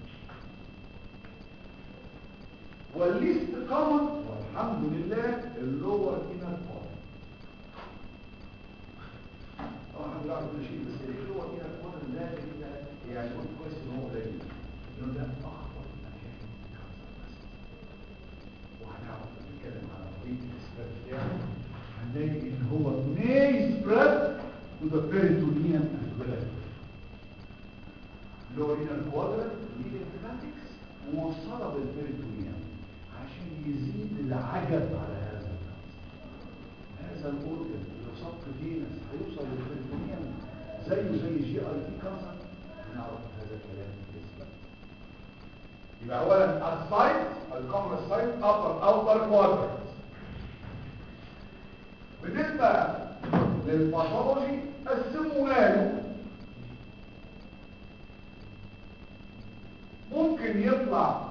والليست كومن والحمد لله اللور انر كوادرنت طبعا الحمد لله على كل شيء بس اللور انر كوادرنت ده اللي يعني قلت كويس ان هو قليل لانه ده اخطر مكان كانسر بس وهنعرف نتكلم على طريقه الاسباب بتاعه هنلاقي ان هو may spread to the peritoneum as well اللي هو هنا الكوادرنت للانفلاتكس موصله بالبريتونيوم عشان يزيد العجب على هذا الكانسر هذا الاورجن لو صف فينس هيوصل للبريتونيوم زيه زي جي اي تي كانسر هنعرف هذا الكلام بالنسبه يبقى اولا السايت الكومن سايت ابر اوتر كوادرنت بالنسبه للباثولوجي قسموا له ممكن يطلع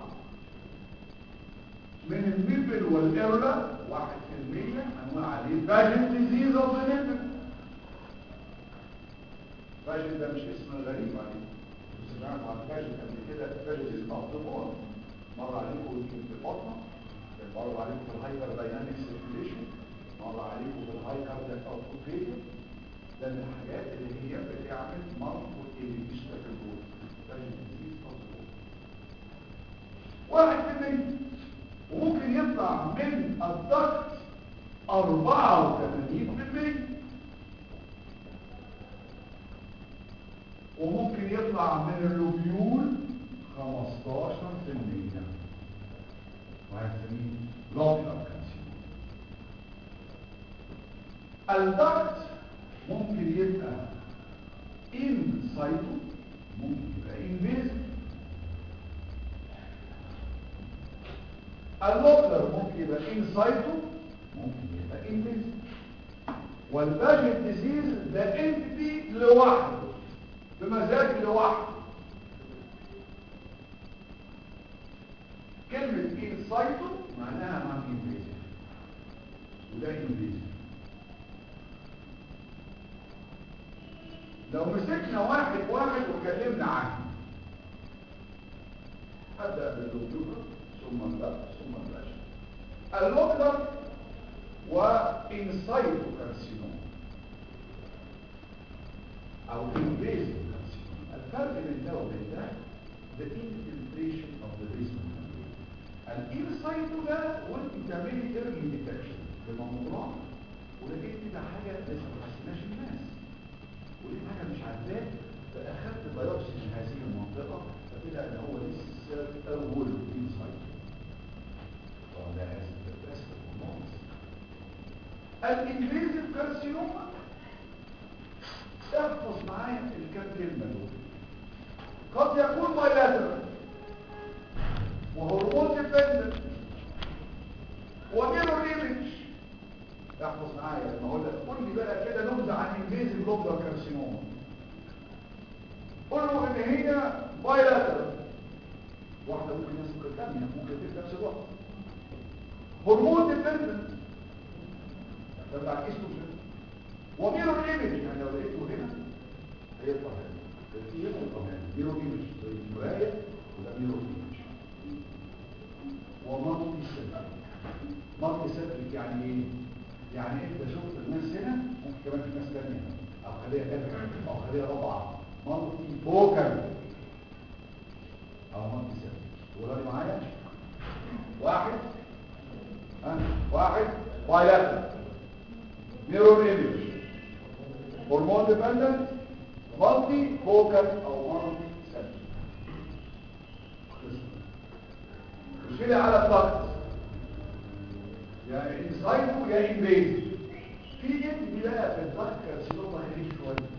من النبل والإرلة واحد في المية أنواع عليه فاجن ديزيز أو النبل فاجن ده مش اسم غريب عليه سمعت عن فاجن قبل كده فاجن اسمه أطلبون مر عليكم يمكن في البطنة مر عليكم في الهايبر دايناميك سيركيليشن مر عليكم في الهاي كاردياك اوتبوت ده من الحاجات اللي هي بتعمل مرض والإليشن في الجول فاجن ديزيز أطلبون واحد في المية وممكن يطلع من الضغط أربعة وثمانين في المية وممكن يطلع من اللوبيول خمستاشر في المية وهنسميه لوبيول كانسيوم الضغط ممكن يبقى ان سايتو ممكن يبقى انفيزيف اللوكلر ممكن يبقى انسايتو ممكن يبقى انفيز والباجن ديزيز ده انتي لوحده بمزاج لوحده كلمة انسايتو معناها ما انفيز وده انفيز لو مسكنا واحد واحد وكلمنا عنه هبدأ باللوكلر ثم الضغط ثم الرشد اللوكلر وانسايتو كارسينوم او انفيزيف كارسينوم الفرق بين ده وبين ده the infiltration of the basement membrane الانسايتو ده وانت بتعملي ايرلي ديتكشن بماموجرام ولقيت كده حاجه لسه ما حسيناش الناس ولقيت حاجه مش عاجباك فاخدت بايوبسي من هذه المنطقه فكده ان هو لسه اول انسايتو ولا اسف بس النص الانجليزي الكارسينوما احفظ معايا الكام كلمه دول قد يكون بايلاترال وهرمون ديبندنت وميرور ايمج احفظ معايا لما اقول لك قول لي بقى كده نبذه عن انجليزي جلوبلر كارسينوما قول له ان هي بايلاترال واحده ممكن يسبق الثانيه ممكن في نفس الوقت هرمون ديبندنت ده بتاع الاستروجين وميرور ايمج يعني لو لقيته هنا هيطلع هنا في يطلع هنا ميرور ايمج زي المرايه وده ميرور ايمج ومالتي سيركل مالتي سيركل يعني ايه يعني انت شفت الناس هنا ممكن كمان في ناس ثانيه او خليه ثالثه او خليه رابعه مالتي فوكال او مالتي سيركل تقولوا لي معايا واحد ها واحد بايلاترال ميرور ايمج هرمون ديبندنت مالتي فوكال او مالتي سيركل مشكلة على الضغط يا انسايتو يا انبيز في جد بقى في الضغط كارسينوما غريب شوية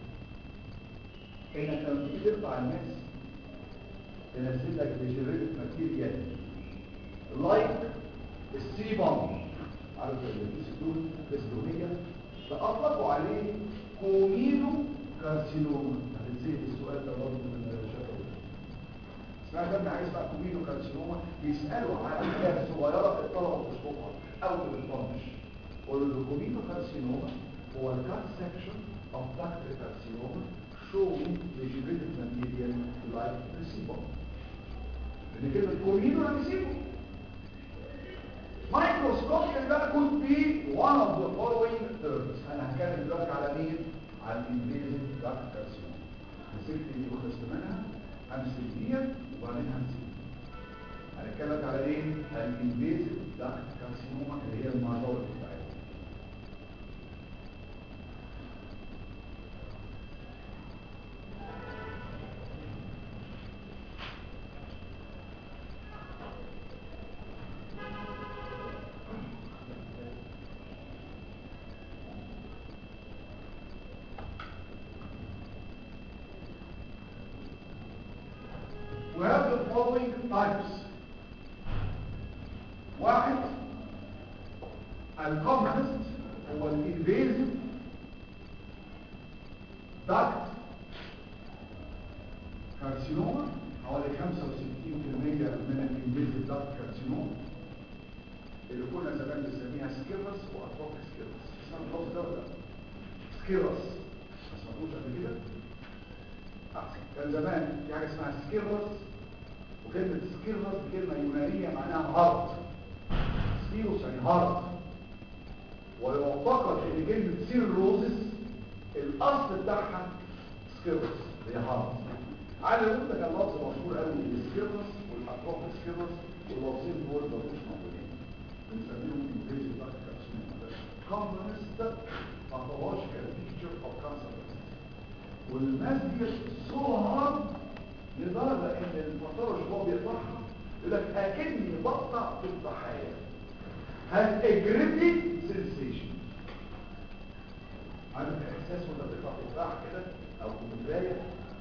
انك لما تيجي تقطع الناس تنزل لك بجريد ماتيريال لايك السي بوم عارف الاسدون الاسدونية فاطلقوا عليه كومينو كارسينوما هتنزل السؤال ده برضه من الشفوي اسمها ده عايز بقى كومينو كارسينوما بيسالوا على حاجات صغيره الطلبه تشطبها او بتطنش قول له كومينو كارسينوما هو الكات سكشن اوف داكت كارسينوما showing vegetative material like recibo لان كده الكومينو ده ريسيبو مايكروسكوبيا بقى could be one of the following terms انا هتكلم دلوقتي على مين على الانفيزيف داكت كارسينوما مسكت دي وخلصت منها همسك ديت وبعدين همسك هنتكلم على ايه الانفيزيف داكت كارسينوما اللي هي الماجورتي بتاعتها We have the following types. واحد الكومنست هو الانفيزيف داكت كارسينوما حوالي 65% من الانفيزيف داكت كارسينوما اللي كنا زمان بنسميها سكيرس واطراف سكيرس اسمها اللفظ ده ولا لا؟ سكيرس ما سمعتوش قبل كده؟ أحسن. كان زمان في حاجه اسمها سكيرس وكلمه سكيرس كلمه يونانيه معناها هارت سكيروس يعني هارت ويعتقد ان كلمه سيروزس الاصل بتاعها سكيرس هي هارت على العموم ده كان لفظ مشهور قوي السكيرس والاطراف سكيرس واللفظين دول ما مش موجودين بنسميهم انجليزي بتاعت كارسينوما كومبونست ما هوش كبيكتشر اوف كانسر والناس دي سو هارد لدرجه ان الباثولوجي هو بيطلعها يقول لك اكني بقطع في الضحايا has a gritty sensation عارف الاحساس وانت بتقطع تفاح كده او كوبايه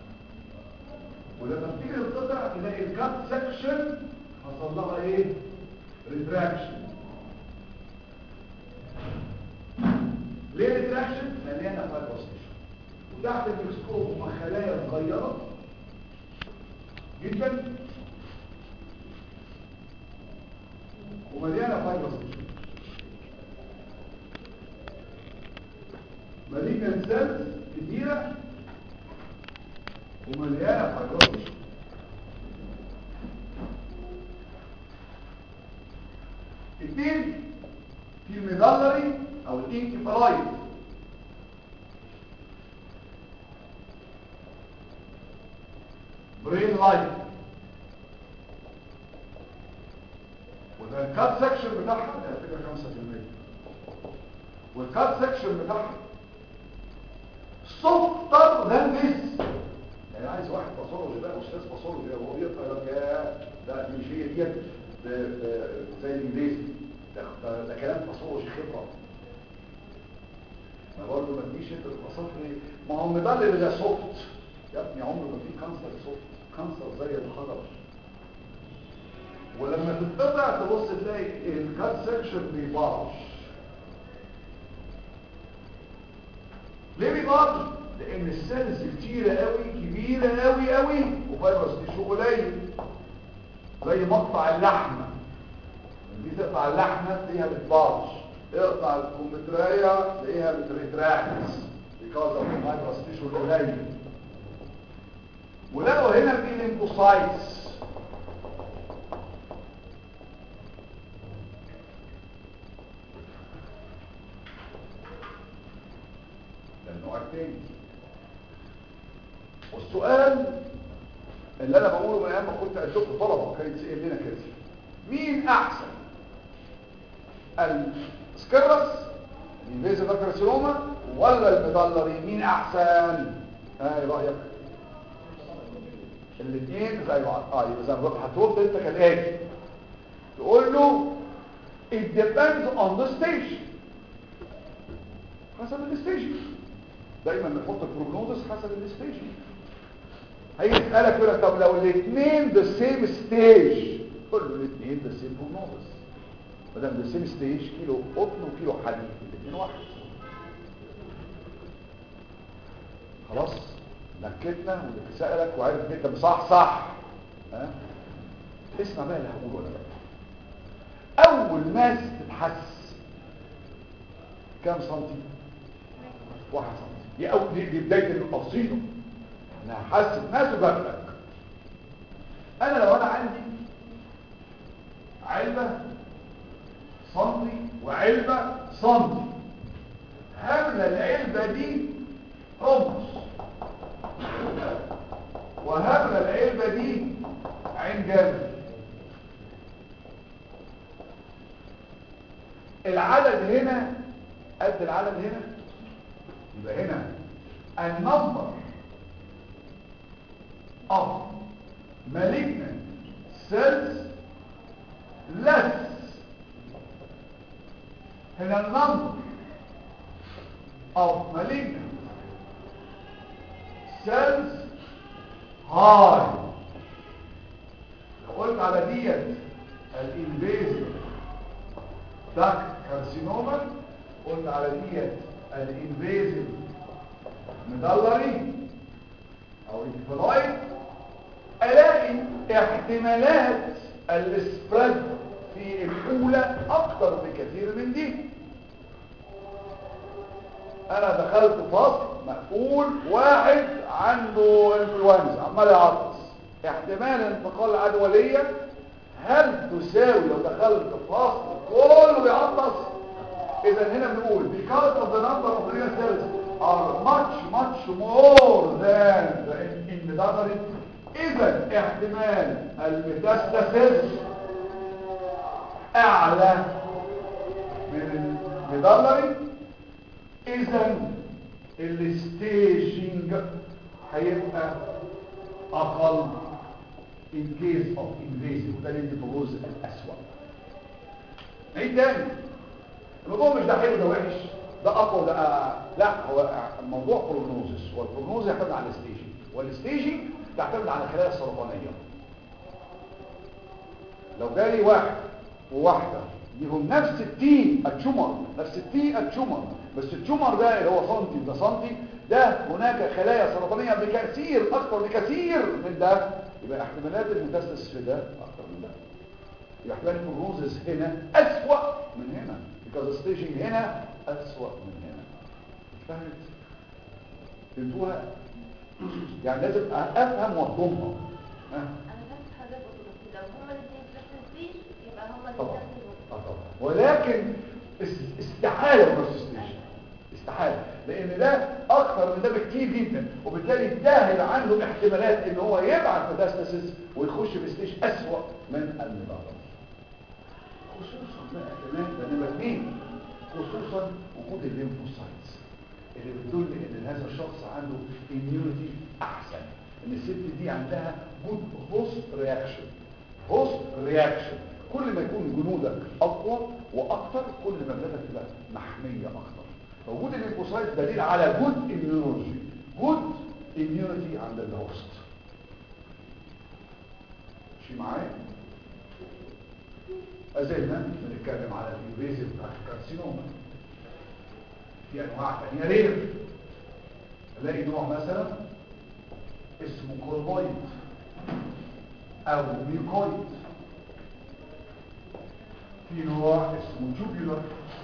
ولما بتيجي تقطع تلاقي الكات سكشن حصل لها ايه ريتراكشن ليه ريتراكشن مليانه فايبروسيشن وتحت الميكروسكوب هم خلايا صغيره جدا ومليانه فايبروسيشن مليانه سيلز كتيره ومليانه فايبروسيشن اثنين في الميدالري او الانكفالايت برين لايت وده الكات سكشن بتاعها ده فكره 5% والكات سكشن بتاعها سوفتر ذان ذس يعني عايز واحد باثولوجي بقى استاذ باثولوجي وهو بيقرا يقول لك يا ده مش هي ديت ب- ب- زي الانجليزي ده, ده, ده كلام باثولوجي خبره ما برضه ما تجيش انت تبقى صفري ما هو المدلل ده سوفت يا ابني عمره ما في كانسر سوفت كانسر زي الحجر ولما تتقطع تبص تلاقي الكات سكشن بيبارش ليه بيبارش لان السيلز كتيره قوي كبيره قوي قوي وفيروس تيشو قليل زي مقطع اللحمه دي تقطع اللحمه تلاقيها بتبارش اقطع الكمبيوترايه تلاقيها بتريتراكس because of the fibrous tissue قليل ولقوا هنا في ليمفوسايتس ده النوع التاني والسؤال اللي انا بقوله من ايام ما كنت اشوف طلبه كان يتسال لنا كده مين احسن السكرس الانفيزيف كارسينوما ولا المدلري مين احسن ها ايه رايك الاثنين زي بعض اه يبقى زي ما بقول هترد انت كالاتي تقول له it depends on the station حسب الستيشن دايما نحط البروجنوزس حسب الستيشن هيجي يسالك يقول لك طب لو الاثنين ذا سيم ستيج قول له الاثنين ذا سيم بروجنوزس ما دام ذا سيم ستيج كيلو قطن وكيلو حديد الاثنين واحد خلاص نكتنا واللي سألك وعارف ان انت مصحصح ها اسمع بقى اللي هقوله ولا لا اول ناس تتحس كام سنتي واحد سنتي دي أول دي, دي بداية القصيدة انا هحس بناس وبفلك انا لو انا عندي علبة سنتي وعلبة سنتي هملى العلبة دي رمز وهبنا العلبة دي عين جامد العدد هنا قد العدد هنا يبقى هنا النمبر of malignant cells less هنا النمبر of malignant cells high لو قلت على ديت الانفيزيف داك كارسينوما قلت على ديت الانفيزيف مدلري او انفلايت الاقي احتمالات الاسبريد في الاولى اكتر بكثير من دي انا دخلت فصل مقفول واحد عنده انفلونزا عمال يعطس احتمال انتقال العدوى ليا هل تساوي لو دخلت فصل كله بيعطس اذا هنا بنقول because of the number of real cells are much much more than the inventory اذا احتمال الميتاستاسيس اعلى من الميدالري اذا الستيجنج هيبقى اقل in case of invasive وده اللي بيبوظ الاسوأ عيد تاني الموضوع مش ده حلو ده وحش ده اقوى ده آه لا هو الموضوع بروجنوزس والبروجنوز يعتمد على الستيجنج والستيجنج تعتمد على الخلايا السرطانيه لو جالي واحد وواحده ليهم نفس التي التشومر نفس التي التشومر بس التشومر ده اللي هو سنتي ده سنتي ده هناك خلايا سرطانيه بكثير اكثر بكثير من ده يبقى احتمالات الميتاستاسيس في ده اكثر من ده يبقى احتمال البروجنوزس هنا اسوأ من هنا because staging هنا اسوأ من هنا فهمت فهمتوها يعني لازم افهم واضمها ها انا فاكر حضرتك قلت لو هما الاثنين في نفس الستيج يبقى هما طبعا الاثنين آه طبعا ولكن اس- استحالة بروستيشن استحالة لان ده اكثر من ده بكتير جدا وبالتالي يتاهل عنه احتمالات ان هو يبعت ميتاستاسيس ويخش في ستيج اسوأ من المضاعف خصوصا بقى كمان ده نمرة اثنين خصوصا وجود الليمفوسايتس اللي بتدل ان هذا الشخص عنده immunity احسن ان الست دي عندها جود هوست رياكشن هوست رياكشن كل ما يكون جنودك اقوى واكتر كل ما بلادك تبقى محميه اكتر فوجود الليمفوسايت دليل على جود اميونولوجي جود اميونيتي عند الهوست ماشي معايا أزلنا بنتكلم على الانفيزيف كارسينوما في انواع ثانيه رير الاقي نوع مثلا اسمه كوربويد او ميوكويد في نوع اسمه جوبيولر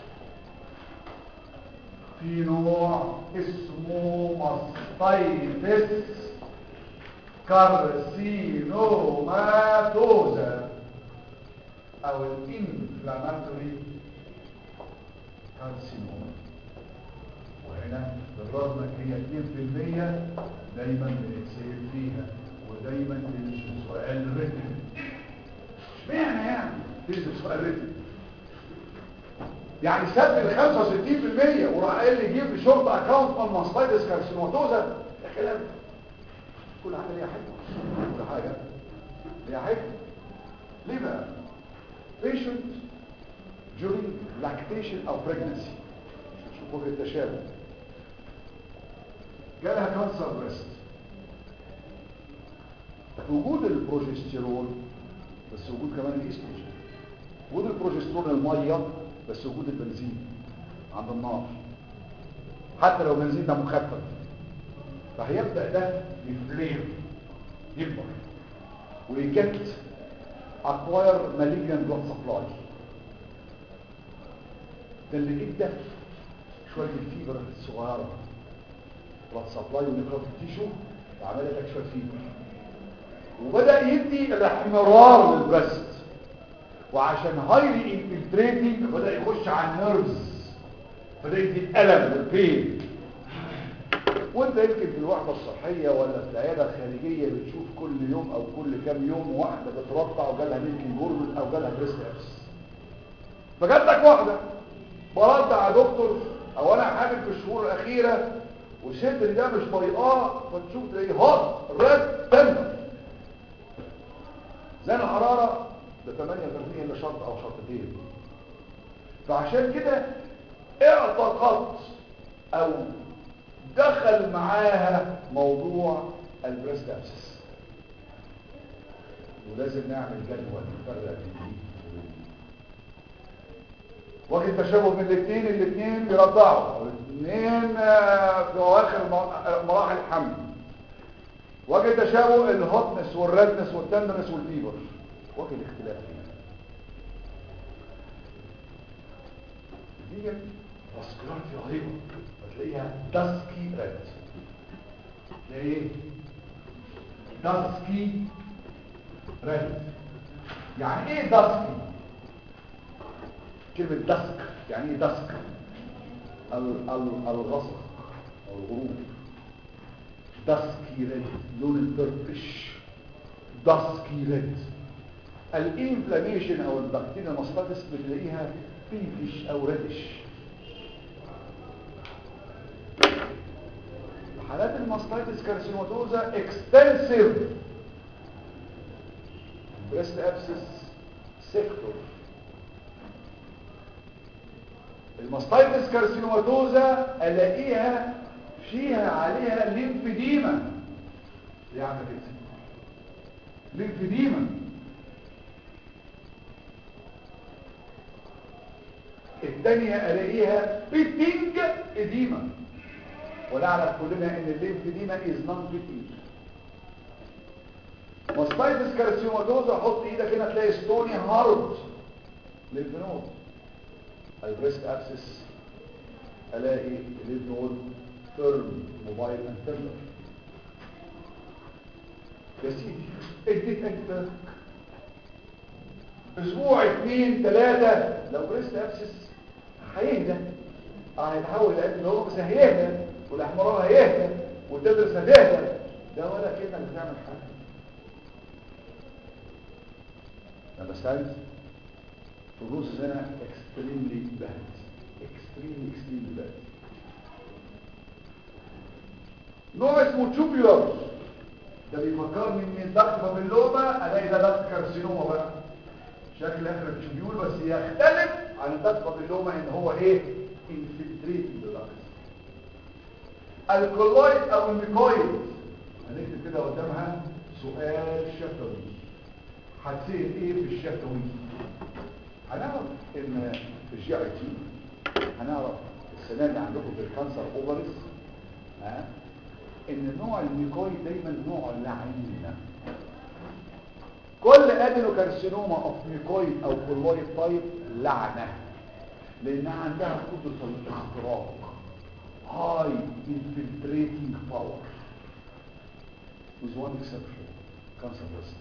في نوع اسمه ماستايتس كارسينوماتوزا او الانفلاماتوري كارسينوما وهنا بالرغم ان هي 2% دايما بنتسال فيها ودايما بننزل سؤال رتم اشمعنى يعني تنزل سؤال رتم يعني سد ال 65% وراح قال لي جيب لي شورت اكاونت اون ماستايتس كارسينوماتوزا ده كلام كل حاجه ليها حكمه كل حاجه ليها حكمه ليه بقى patient during lactation او pregnancy شوفوا في التشابه جالها كانسر بريست وجود البروجستيرون بس وجود كمان الاستروجين وجود البروجسترون الميه بس وجود البنزين عند النار حتى لو بنزين ده مخفف فهيبدا ده يفلير يكبر ويجت acquire malignant blood supply ده اللي ادى شويه الفيبر الصغيره blood supply ونيكروتيك تيشو وعملت لك شويه فيبر وبدا يدي الاحمرار للبريست وعشان هايلي انفلتريتنج بدا يخش على النيرفز بدا يدي الالم والبين وانت يمكن في الوحده الصحيه ولا في العياده الخارجيه بتشوف كل يوم او كل كام يوم واحده بترضع وجالها ميلكي جوربل او جالها بريست ابس فجات لك واحده برضع يا دكتور او انا حامل في الشهور الاخيره وصدري ده مش طايقاه فتشوف تلاقيه هوت ريد تندر زي الحراره ده 38 الا شرط او شرطتين فعشان كده اعتقدت او دخل معاها موضوع البريست ابسس ولازم نعمل جدول نفرق بين دي وجد تشابه بين الاثنين الاثنين بيرضعوا الاثنين في اواخر مراحل الحمل وجد تشابه الهوتنس والردنس والتندنس والفيبر وجد اختلاف دي فاسكولاريتي رهيبه هتلاقيها داسكي ريد ايه داسكي ريد يعني ايه داسكي كلمة داسك يعني ايه داسك ال ال الغصب او الغروب داسكي ريد لون البربش داسكي ريد الانفلاميشن او البكتيريا المصطدس بتلاقيها بينكش او ريدش حالات الماستايتس كارسينوماتوزا اكستنسيف بريست ابسس سيكتور الماستايتس كارسينوماتوزا الاقيها فيها عليها ليمفديما يعني كده ليمفديما الثانية الاقيها بيتنج اديما ونعرف كلنا ان الليمفديما از نون بيتنج ماستايتس كارسيوماتوزا حط ايدك هنا تلاقي ستوني هارد ليمف نود البريست ابسس الاقي الليمف نود فيرم موبايل اند تيرنر يا سيدي اديت انت اسبوع اثنين ثلاثة لو بريست ابسس هيهدى اه هيتحول لان هو بس هيهدى والاحمرار هيهدى والتدرس هتهدى ده ولا كلمه بتعمل حاجه لما سالت الروس هنا اكستريملي باد اكستريملي اكستريملي باد نوع اسمه توبيولار ده بيفكرني ان ضغط بابلوما الاقي ده ضغط كارسينوما بقى شكل اخر التوبيول بس يختلف عن الضغط بابلوما ان هو ايه انفلتريت بالضغط الكولويد او الميكويد هنكتب كده قدامها سؤال شفوي هتسال ايه في الشفوي ان في الجي اي تي هنعرف السنه دي عندكم في الكانسر اوفرز ها ان نوع الميكويد دايما نوع لعين كل ادينوكارسينوما اوف ميكويد او كولويد تايب لعنه لانها عندها قدره الاختراق هاي infiltrating power with one exception cancer breast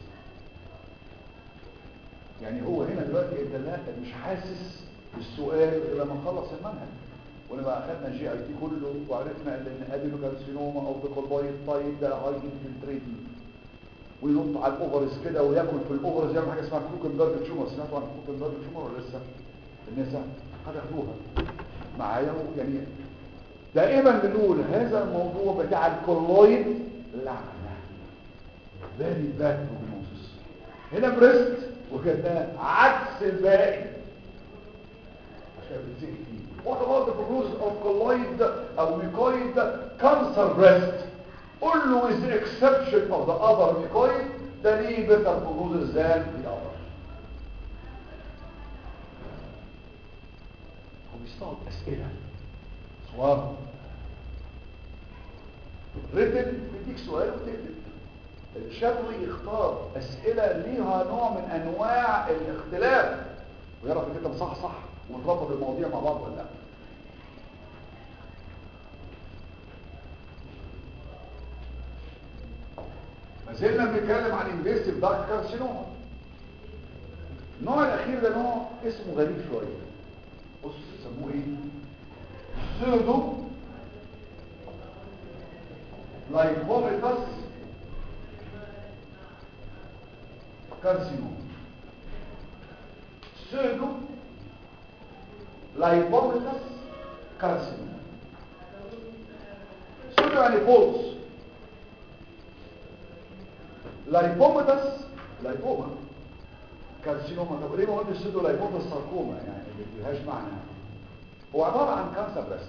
يعني هو هنا دلوقتي انت لا مش حاسس بالسؤال غير لما نخلص المنهج ونبقى اخدنا الجي اي تي كله وعرفنا ان ادينوكارسينوما او بيكولويد تايب ده هاي انفلتريتنج وينط على الاوفرز كده وياكل في الاوفرز يعمل حاجه اسمها كوكنبرج تشومر سمعتوا عن كوكنبرج تشومر ولا لسه النساء هتاخدوها معايا يعني دائما بنقول هذا الموضوع بتاع الكولويد لعنه فيري باد بروجنوسيس هنا بريست وكده عكس الباقي عشان بتزيد فيه What about the prognosis of colloid أو mucoid cancer breast? Only with the exception of the other mucoid, there is better prognosis than the other. هو بيستعرض أسئلة سؤال ريتن بيديك سؤال وتكتب الشفوي يختار أسئلة ليها نوع من أنواع الاختلاف ويعرف ان انت صح صح ونربط المواضيع مع بعض ولا لا ما زلنا بنتكلم عن انفيستيف دارك كارسينوما النوع الاخير ده نوع اسمه غريب شويه بص سموه ايه سودو لايكوميتاس كارسينوما سودو لايبوميتاس كارسينوما سودو يعني بولس لايبوميتاس لايبوما كارسينوما طب ليه ما قلتش سودو لايبوميتاس ساركوما يعني ما لهاش معنى هو عباره عن كانسر بريست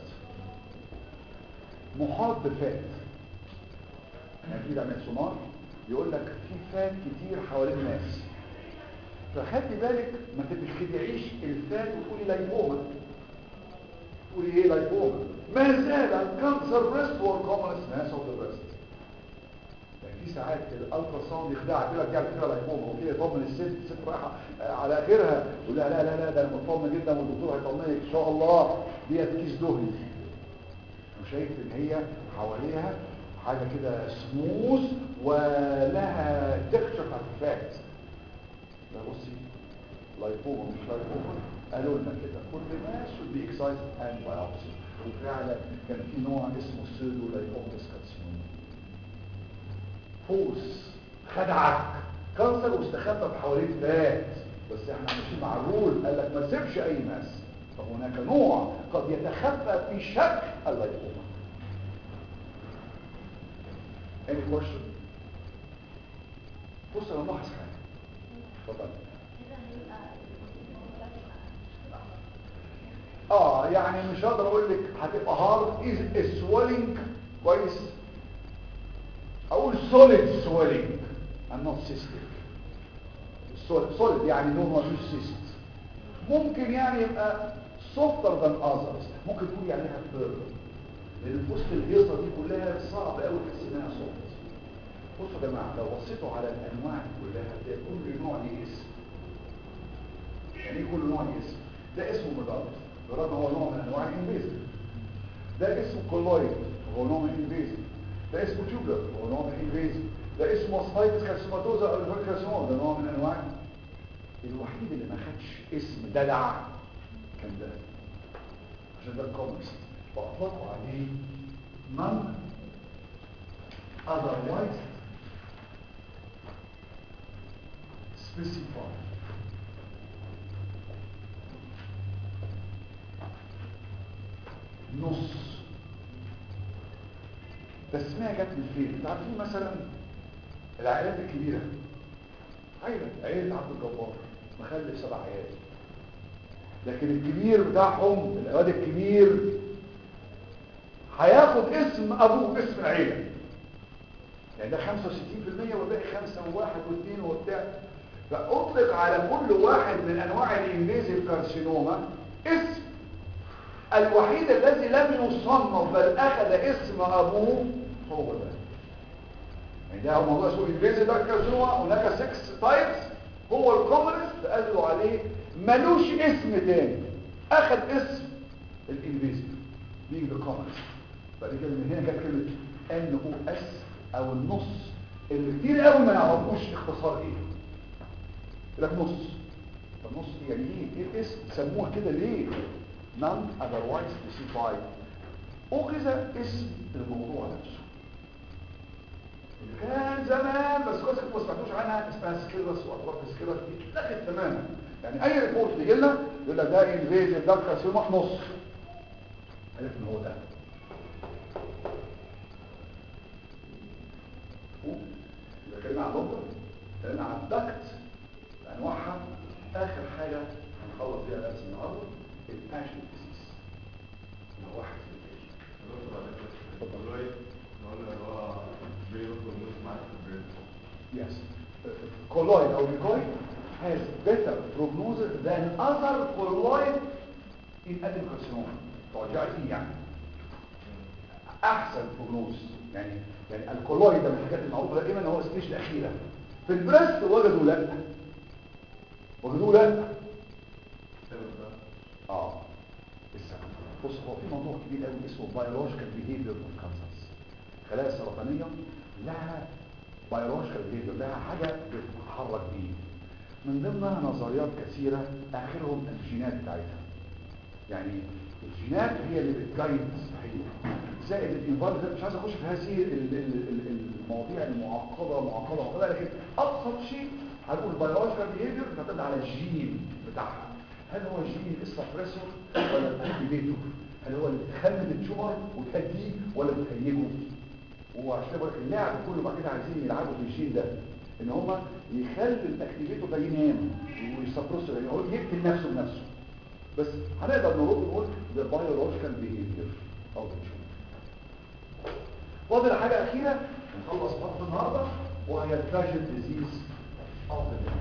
محاط بفات يعني في عمل سونار يقول لك في فات كتير حوالين الناس فخلي بالك ما تتخدعيش الفات وتقولي لايبوما تقولي ايه لايبوما ما زال الكانسر بريست هو الكومنس ماس اوف ذا بريست يعني في ساعات الالترا ساوند يخدعك يقول لك دي على فكره لايبوما وكده يطمن الست الست رايحه على اخرها يقول لها لا لا لا ده انا مطمن جدا والدكتور هيطمنك ان شاء الله ديت كيس دهني وشايف ان هي حواليها حاجه كده سموث ولها تكشف على الفات لا بصي لايبوما مش لايبوما قالوا لنا كده كل الناس should be excited and biopsy وفعلا كان في نوع اسمه سيدو لايبومتس كارسينوما فوز خدعك كانسر واستخبى بحوالين فات بس احنا ماشيين مع الرول قال لك ما تسيبش اي ماس فهناك نوع قد يتخفى في شكل اللايبوما any question بص انا ملاحظ حاجه اتفضل اه يعني مش هقدر اقول لك هتبقى هارد از سويلنج كويس اقول سوليد سويلنج and not cystic سوليد يعني نو مفيش سيست ممكن يعني يبقى softer than others ممكن تقول يعني لها فيرم لان في وسط الهيصه دي كلها صعب قوي تحس انها صوت بصوا يا جماعه لو بصيتوا على الانواع دي كلها هتلاقي كل نوع ليه اسم يعني ايه كل نوع ليه اسم ده اسمه مدرس مدرس هو نوع من انواع الانفيزيف ده اسمه كولويد هو نوع من الانفيزيف ده اسمه تيوبلر هو نوع من الانفيزيف ده اسمه سبايتس كارسيماتوزا او الكارسيموم ده نوع من انواع الوحيد اللي ما خدش اسم دلع كان ده عشان ده الكومنس فاطلقوا عليه none otherwise specified نص تسمية جت من فين انتوا عارفين مثلا العائلات الكبيرة عائلة عائلة عبد الجبار مخلف سبع عيال لكن الكبير بتاعهم الواد الكبير هياخد اسم ابوه باسم العيلة يعني ده 65% والباقي خمسة وواحد واثنين وبتاع فاطلق على كل واحد من انواع الانفيزيف كارسينوما اسم الوحيد الذي لم يصنف بل اخذ اسم ابوه هو ده يعني ده هو موضوع اسمه انفيزيف كارسينوما هناك 6 تايبس هو الكومنست قالوا عليه ملوش اسم تاني اخذ اسم الانفيزيف بيجي بالكومنست بعد كده من هنا جت كلمه ان او اس او النص اللي كتير قوي ما يعرفوش اختصار ايه يقول لك نص فالنص يعني ايه ايه الاسم سموها كده ليه none otherwise specified اخذ اسم الموضوع نفسه اللي كان زمان بس كويس كنتوا ما سمعتوش عنها اسمها سكيلس واطراف سكيلس دي اتلغت تماما يعني اي ريبورت بيجي لنا يقول لك ده انفيزيف ده كارسينوما نص عرفت ان هو ده يبقى كلمة عن نقطة كلمة عن الدكت بأنواعها آخر حاجة هنخلص بيها درس النهاردة الباشن ديزيز اللي هو واحد في Yes. Colloid or mucoid has better prognosis than other colloid in adenocarcinoma. ترجع فيه يعني. احسن بروجنوز يعني يعني الكولويد ده من الحاجات المعروفه دائما ان هو الستيج الاخيره في البريست وجدوا لا وجدوا لا اه السبب بص هو في موضوع كبير قوي اسمه biological behavior of cancers خلايا السرطانيه لها biological behavior لها حاجه بتتحرك بيه من ضمنها نظريات كثيره اخرهم الجينات بتاعتها يعني الجينات هي اللي بتجايد صحيح زائد الانفايرمنت مش عايز اخش في هذه ال- ال- ال- المواضيع المعقده معقده معقده لكن ابسط شيء هنقول البيولوجيكال بيهيفير بتعتمد على الجين بتاعها هل هو جين السبريسور ولا الاكتيفيتور هل هو اللي بتخلد التيومر وتهديه ولا بتهيجه وعشان كده بقول لك اللعب كله بعد كده عايزين يلعبوا في الجين ده ان هم يخلي الاكتيفيتور ده ينام ويسبرسه يعني هو يقتل نفسه بنفسه بس هنقدر نرد نقول ده biological behavior او الجين فاضل حاجة أخيرة نخلص فقط النهاردة وهي التراجل ديزيز أو the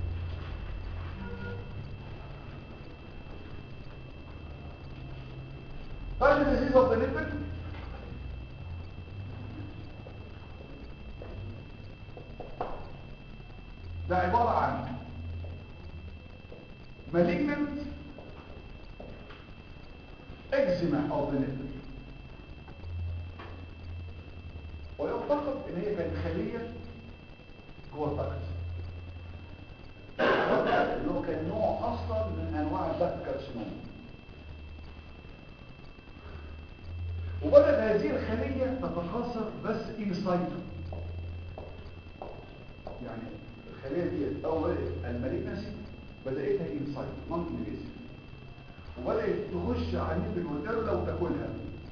تراجل ديزيز أو the nipple ده عبارة عن malignant eczema of the nipple ويعتقد ان هي كانت خليه جوه الضغط اللي هو كان نوع اصلا من انواع الضغط كارسينوما وبدات هذه الخليه تتخاصر بس انسايتو يعني الخليه دي اول المالجنسي بداتها انسايتو نون انفيزيف وبدات تخش على النبل والدرله وتاكلها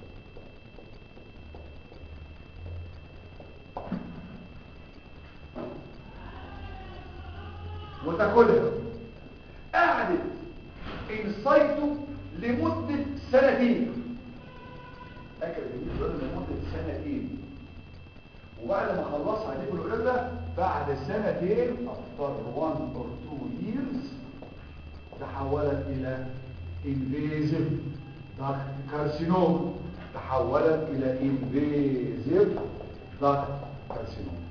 وتاكلها قعدت انسايتو لمدة سنتين اكل الجميل لمدة سنتين وبعد ما خلصها عليه بالعلة بعد سنتين after one or two years تحولت الى invasive duct carcinoma تحولت الى invasive duct carcinoma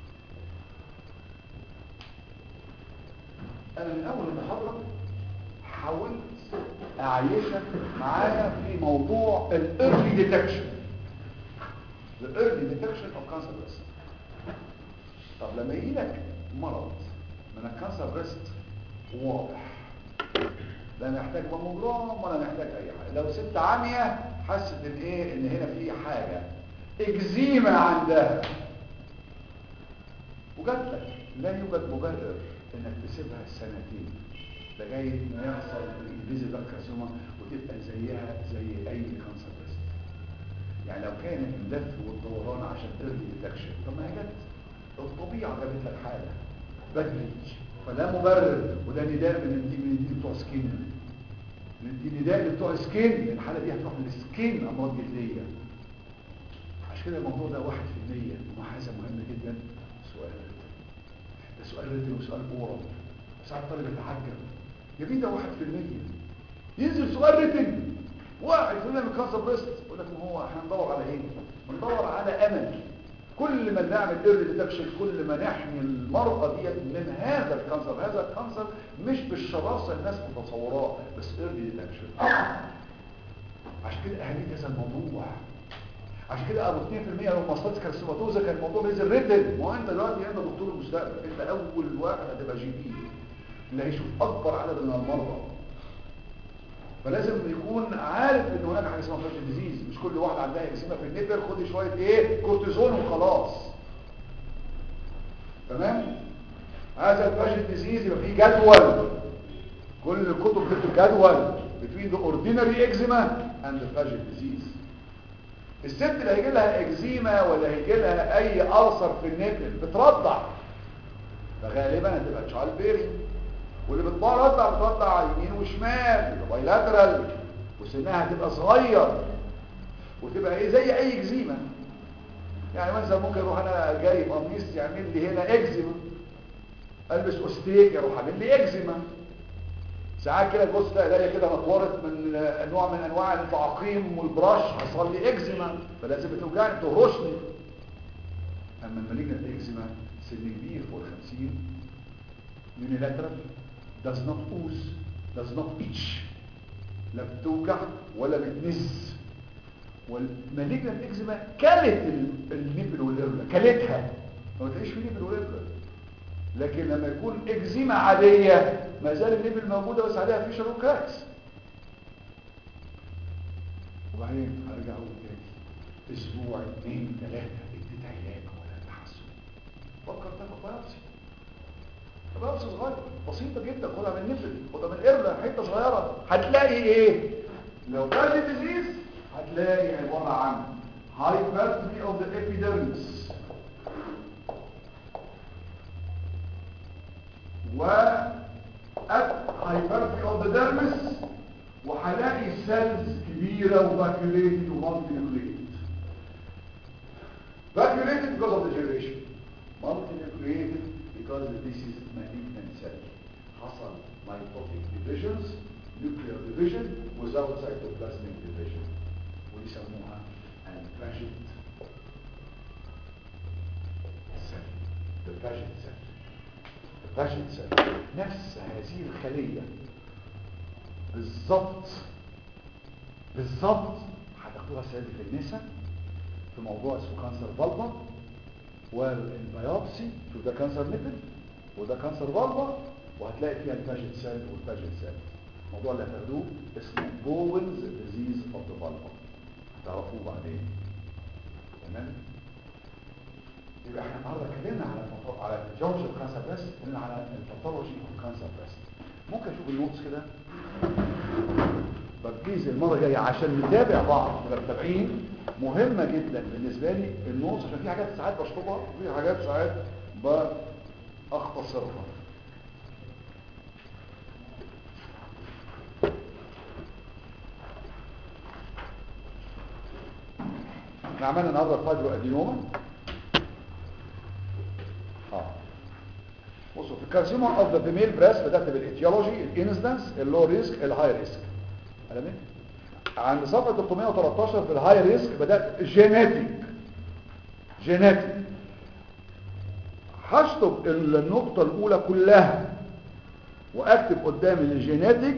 انا من اول المحاضرة حاولت اعيشك معايا في موضوع الايرلي ديتكشن الايرلي ديتكشن اوف كانسر بريست طب لما يجي لك مرض من الكانسر بريست واضح لا محتاج ماموجرام ولا محتاج اي حاجه لو ست عاميه حست ان ايه ان هنا في حاجه اكزيما عندها وجات لك لا يوجد مبرر انك تسيبها سنتين لغايه ما يحصل الانفيزيبل كارسوما وتبقى زيها زي اي كانسر بريست يعني لو كان اللف والدوران عشان ترضي ديتكشن طب ما هي جت الطبيعه جابت لك حاجه بدري فلا مبرر وده نداء من الدي من الدي بتوع سكين من الدي نداء بتوع سكين الحاله دي هتروح للسكين امراض جلديه عشان كده الموضوع ده واحد في المية وحاجه مهمه جدا سؤال بس ده سؤال ريتن وسؤال اورال ساعات الطالب يتعجب يا بيه ده واحد في المية ينزل سؤال ريتن واحد في المية من كانسر بريست يقول لك ما هو احنا ندور على ايه بندور على امل كل ما نعمل ايرلي ديتكشن كل ما نحمي المرأة ديت من هذا الكانسر هذا الكانسر مش بالشراسة الناس متصوراه بس ايرلي ديتكشن عشان كده اهمية هذا الموضوع عشان كده ابو 2% لو مصلت كارسيماتوزا كان الموضوع نزل ريتل ما هو انت دلوقتي يا اما دكتور المستقبل انت اول واحد هتبقى جي بي اللي هيشوف اكبر عدد من المرضى فلازم يكون عارف ان هناك حاجه اسمها فلاش ديزيز مش كل واحد عندها اكسيما في النبل خد شويه ايه كورتيزون وخلاص تمام هذا الفلاش ديزيز يبقى فيه جدول كل الكتب بتكتب جدول between the ordinary eczema and the flash disease الست اللي هيجي لها اكزيما ولا هيجي لها اي ألسر في النبل بترضع فغالبا هتبقى تشايلد بيري واللي بترضع بترضع يمين وشمال يبقى بايلاترال وسنها هتبقى صغير وتبقى ايه زي اي اكزيما يعني مثلا ممكن اروح انا جاي قميص يعمل لي هنا اكزيما البس استيك يروح عامل لي اكزيما ساعات كده تبص تلاقي كده نطورت من نوع من انواع التعقيم والبراش حصل لي اكزيما فلازم بتوجعني تهرشني اما المالجنت اكزيما سن كبير فوق ال 50 يونيلاترال does not ooze does not itch لا بتوجع ولا بتنز والمالجنت اكزيما كلت النبل والإرلة كلتها ما بتعيش في نبل والإرلة لكن لما يكون اكزيما عادية ما زال النبل موجودة بس عليها فيشر وكراكس وبعدين هرجع اقول تاني اسبوع اثنين ثلاثة اديت علاج ولا تحسن فكر تاخد بايوبسي بايوبسي صغير بسيطة جدا خدها من النبل خدها من القرلة حتة صغيرة هتلاقي ايه لو كان ديزيز هتلاقي عبارة عن hypertrophy of the epidermis و hypertrophy of the dermis وهلاقي سيلز كبيرة وباكيوليتد ومالتي نيوكليتد vacuolated because of the generation multi nucleated because this is malignant cell حصل mitotic divisions nuclear division without cytoplasmic division ويسموها الفاجت cell the faggot cell الفاجت cell نفس هذه الخلية بالظبط بالظبط هتاخدوها السنه دي في النساء في موضوع اسمه كانسر فالفا والبيوبسي شوف ده كانسر نيبل وده كانسر فالفا وهتلاقي فيها الفاجت سيل والفاجت سيل الموضوع اللي هتاخدوه اسمه بوينز ديزيز اوف ذا فالفا هتعرفوه بعدين تمام يبقى احنا النهارده اتكلمنا على الفطر... على جورج الكانسر بريست اتكلمنا على الباثولوجي اوف كانسر بريست ممكن اشوف النوتس كده تركيز المره الجايه عشان نتابع بعض نبقى متابعين مهمه جدا بالنسبه لي النوتس عشان في حاجات ساعات بشطبها وفي حاجات ساعات باختصرها احنا عملنا النهارده الفايبرو ادينوما اه بصوا في الكارسينوما اوف ذا فيميل بريست بدات بالاتيولوجي الانستنس اللو ريسك الهاي ريسك عند صفحه 313 في الهاي ريسك بدات جينيتيك جينيتيك هشطب النقطه الاولى كلها واكتب قدام الجينيتيك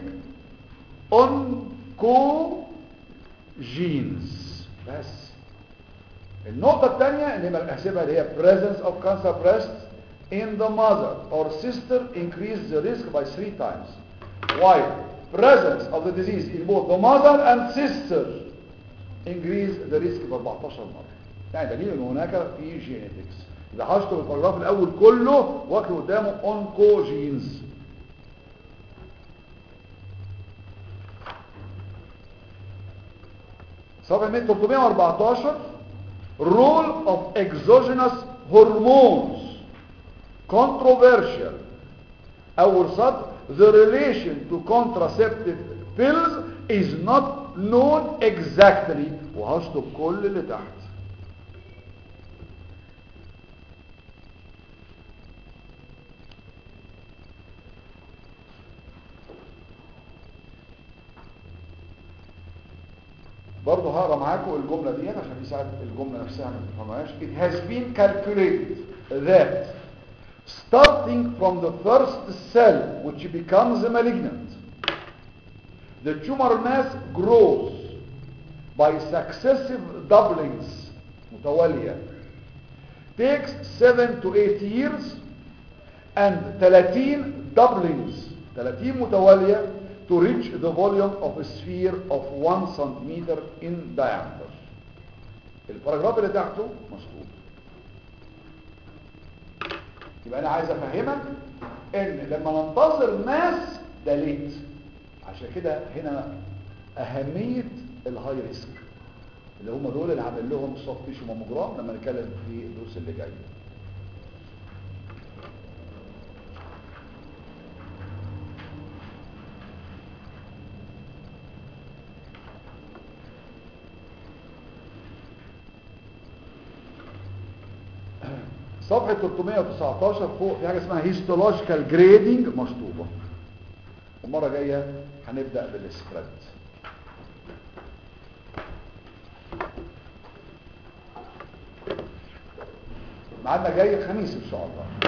اونكو جينز بس النقطة الثانية اللي بنحسبها اللي هي presence of cancer breast in the mother or sister increase the risk by three times. While presence of the disease in both the mother and sister increase the risk ب 14 مرة. يعني دليل ان هناك في جينيتكس. يبقى هشطب الباراجراف الاول كله واكتب قدامه oncogenes. صفحة 314 role of exogenous hormones controversial أول سطر the relation to contraceptive pills is not known exactly وهشطب كل اللي تحت برضه هقرا معاكم الجمله دي عشان في ساعات الجمله نفسها ما تفهمهاش it has been calculated that starting from the first cell which becomes malignant the tumor mass grows by successive doublings متواليه takes 7 to 8 years and 30 doublings 30 متواليه to reach the volume of a sphere of 1 centimeter in diameter الباراجراف اللي تحته مظبوط يبقى انا عايز افهمك ان لما ننتظر ماس ده ليت عشان كده هنا اهميه الهاي ريسك اللي هم دول اللي هعمل لهم سوفت تيشو ماموجرام لما نتكلم في الدروس اللي جايه صفحة 319 فوق في حاجة اسمها هيستولوجيكال جريدنج مشطوبة المرة الجاية هنبدأ بالسبريد ميعادنا جاي الخميس ان شاء الله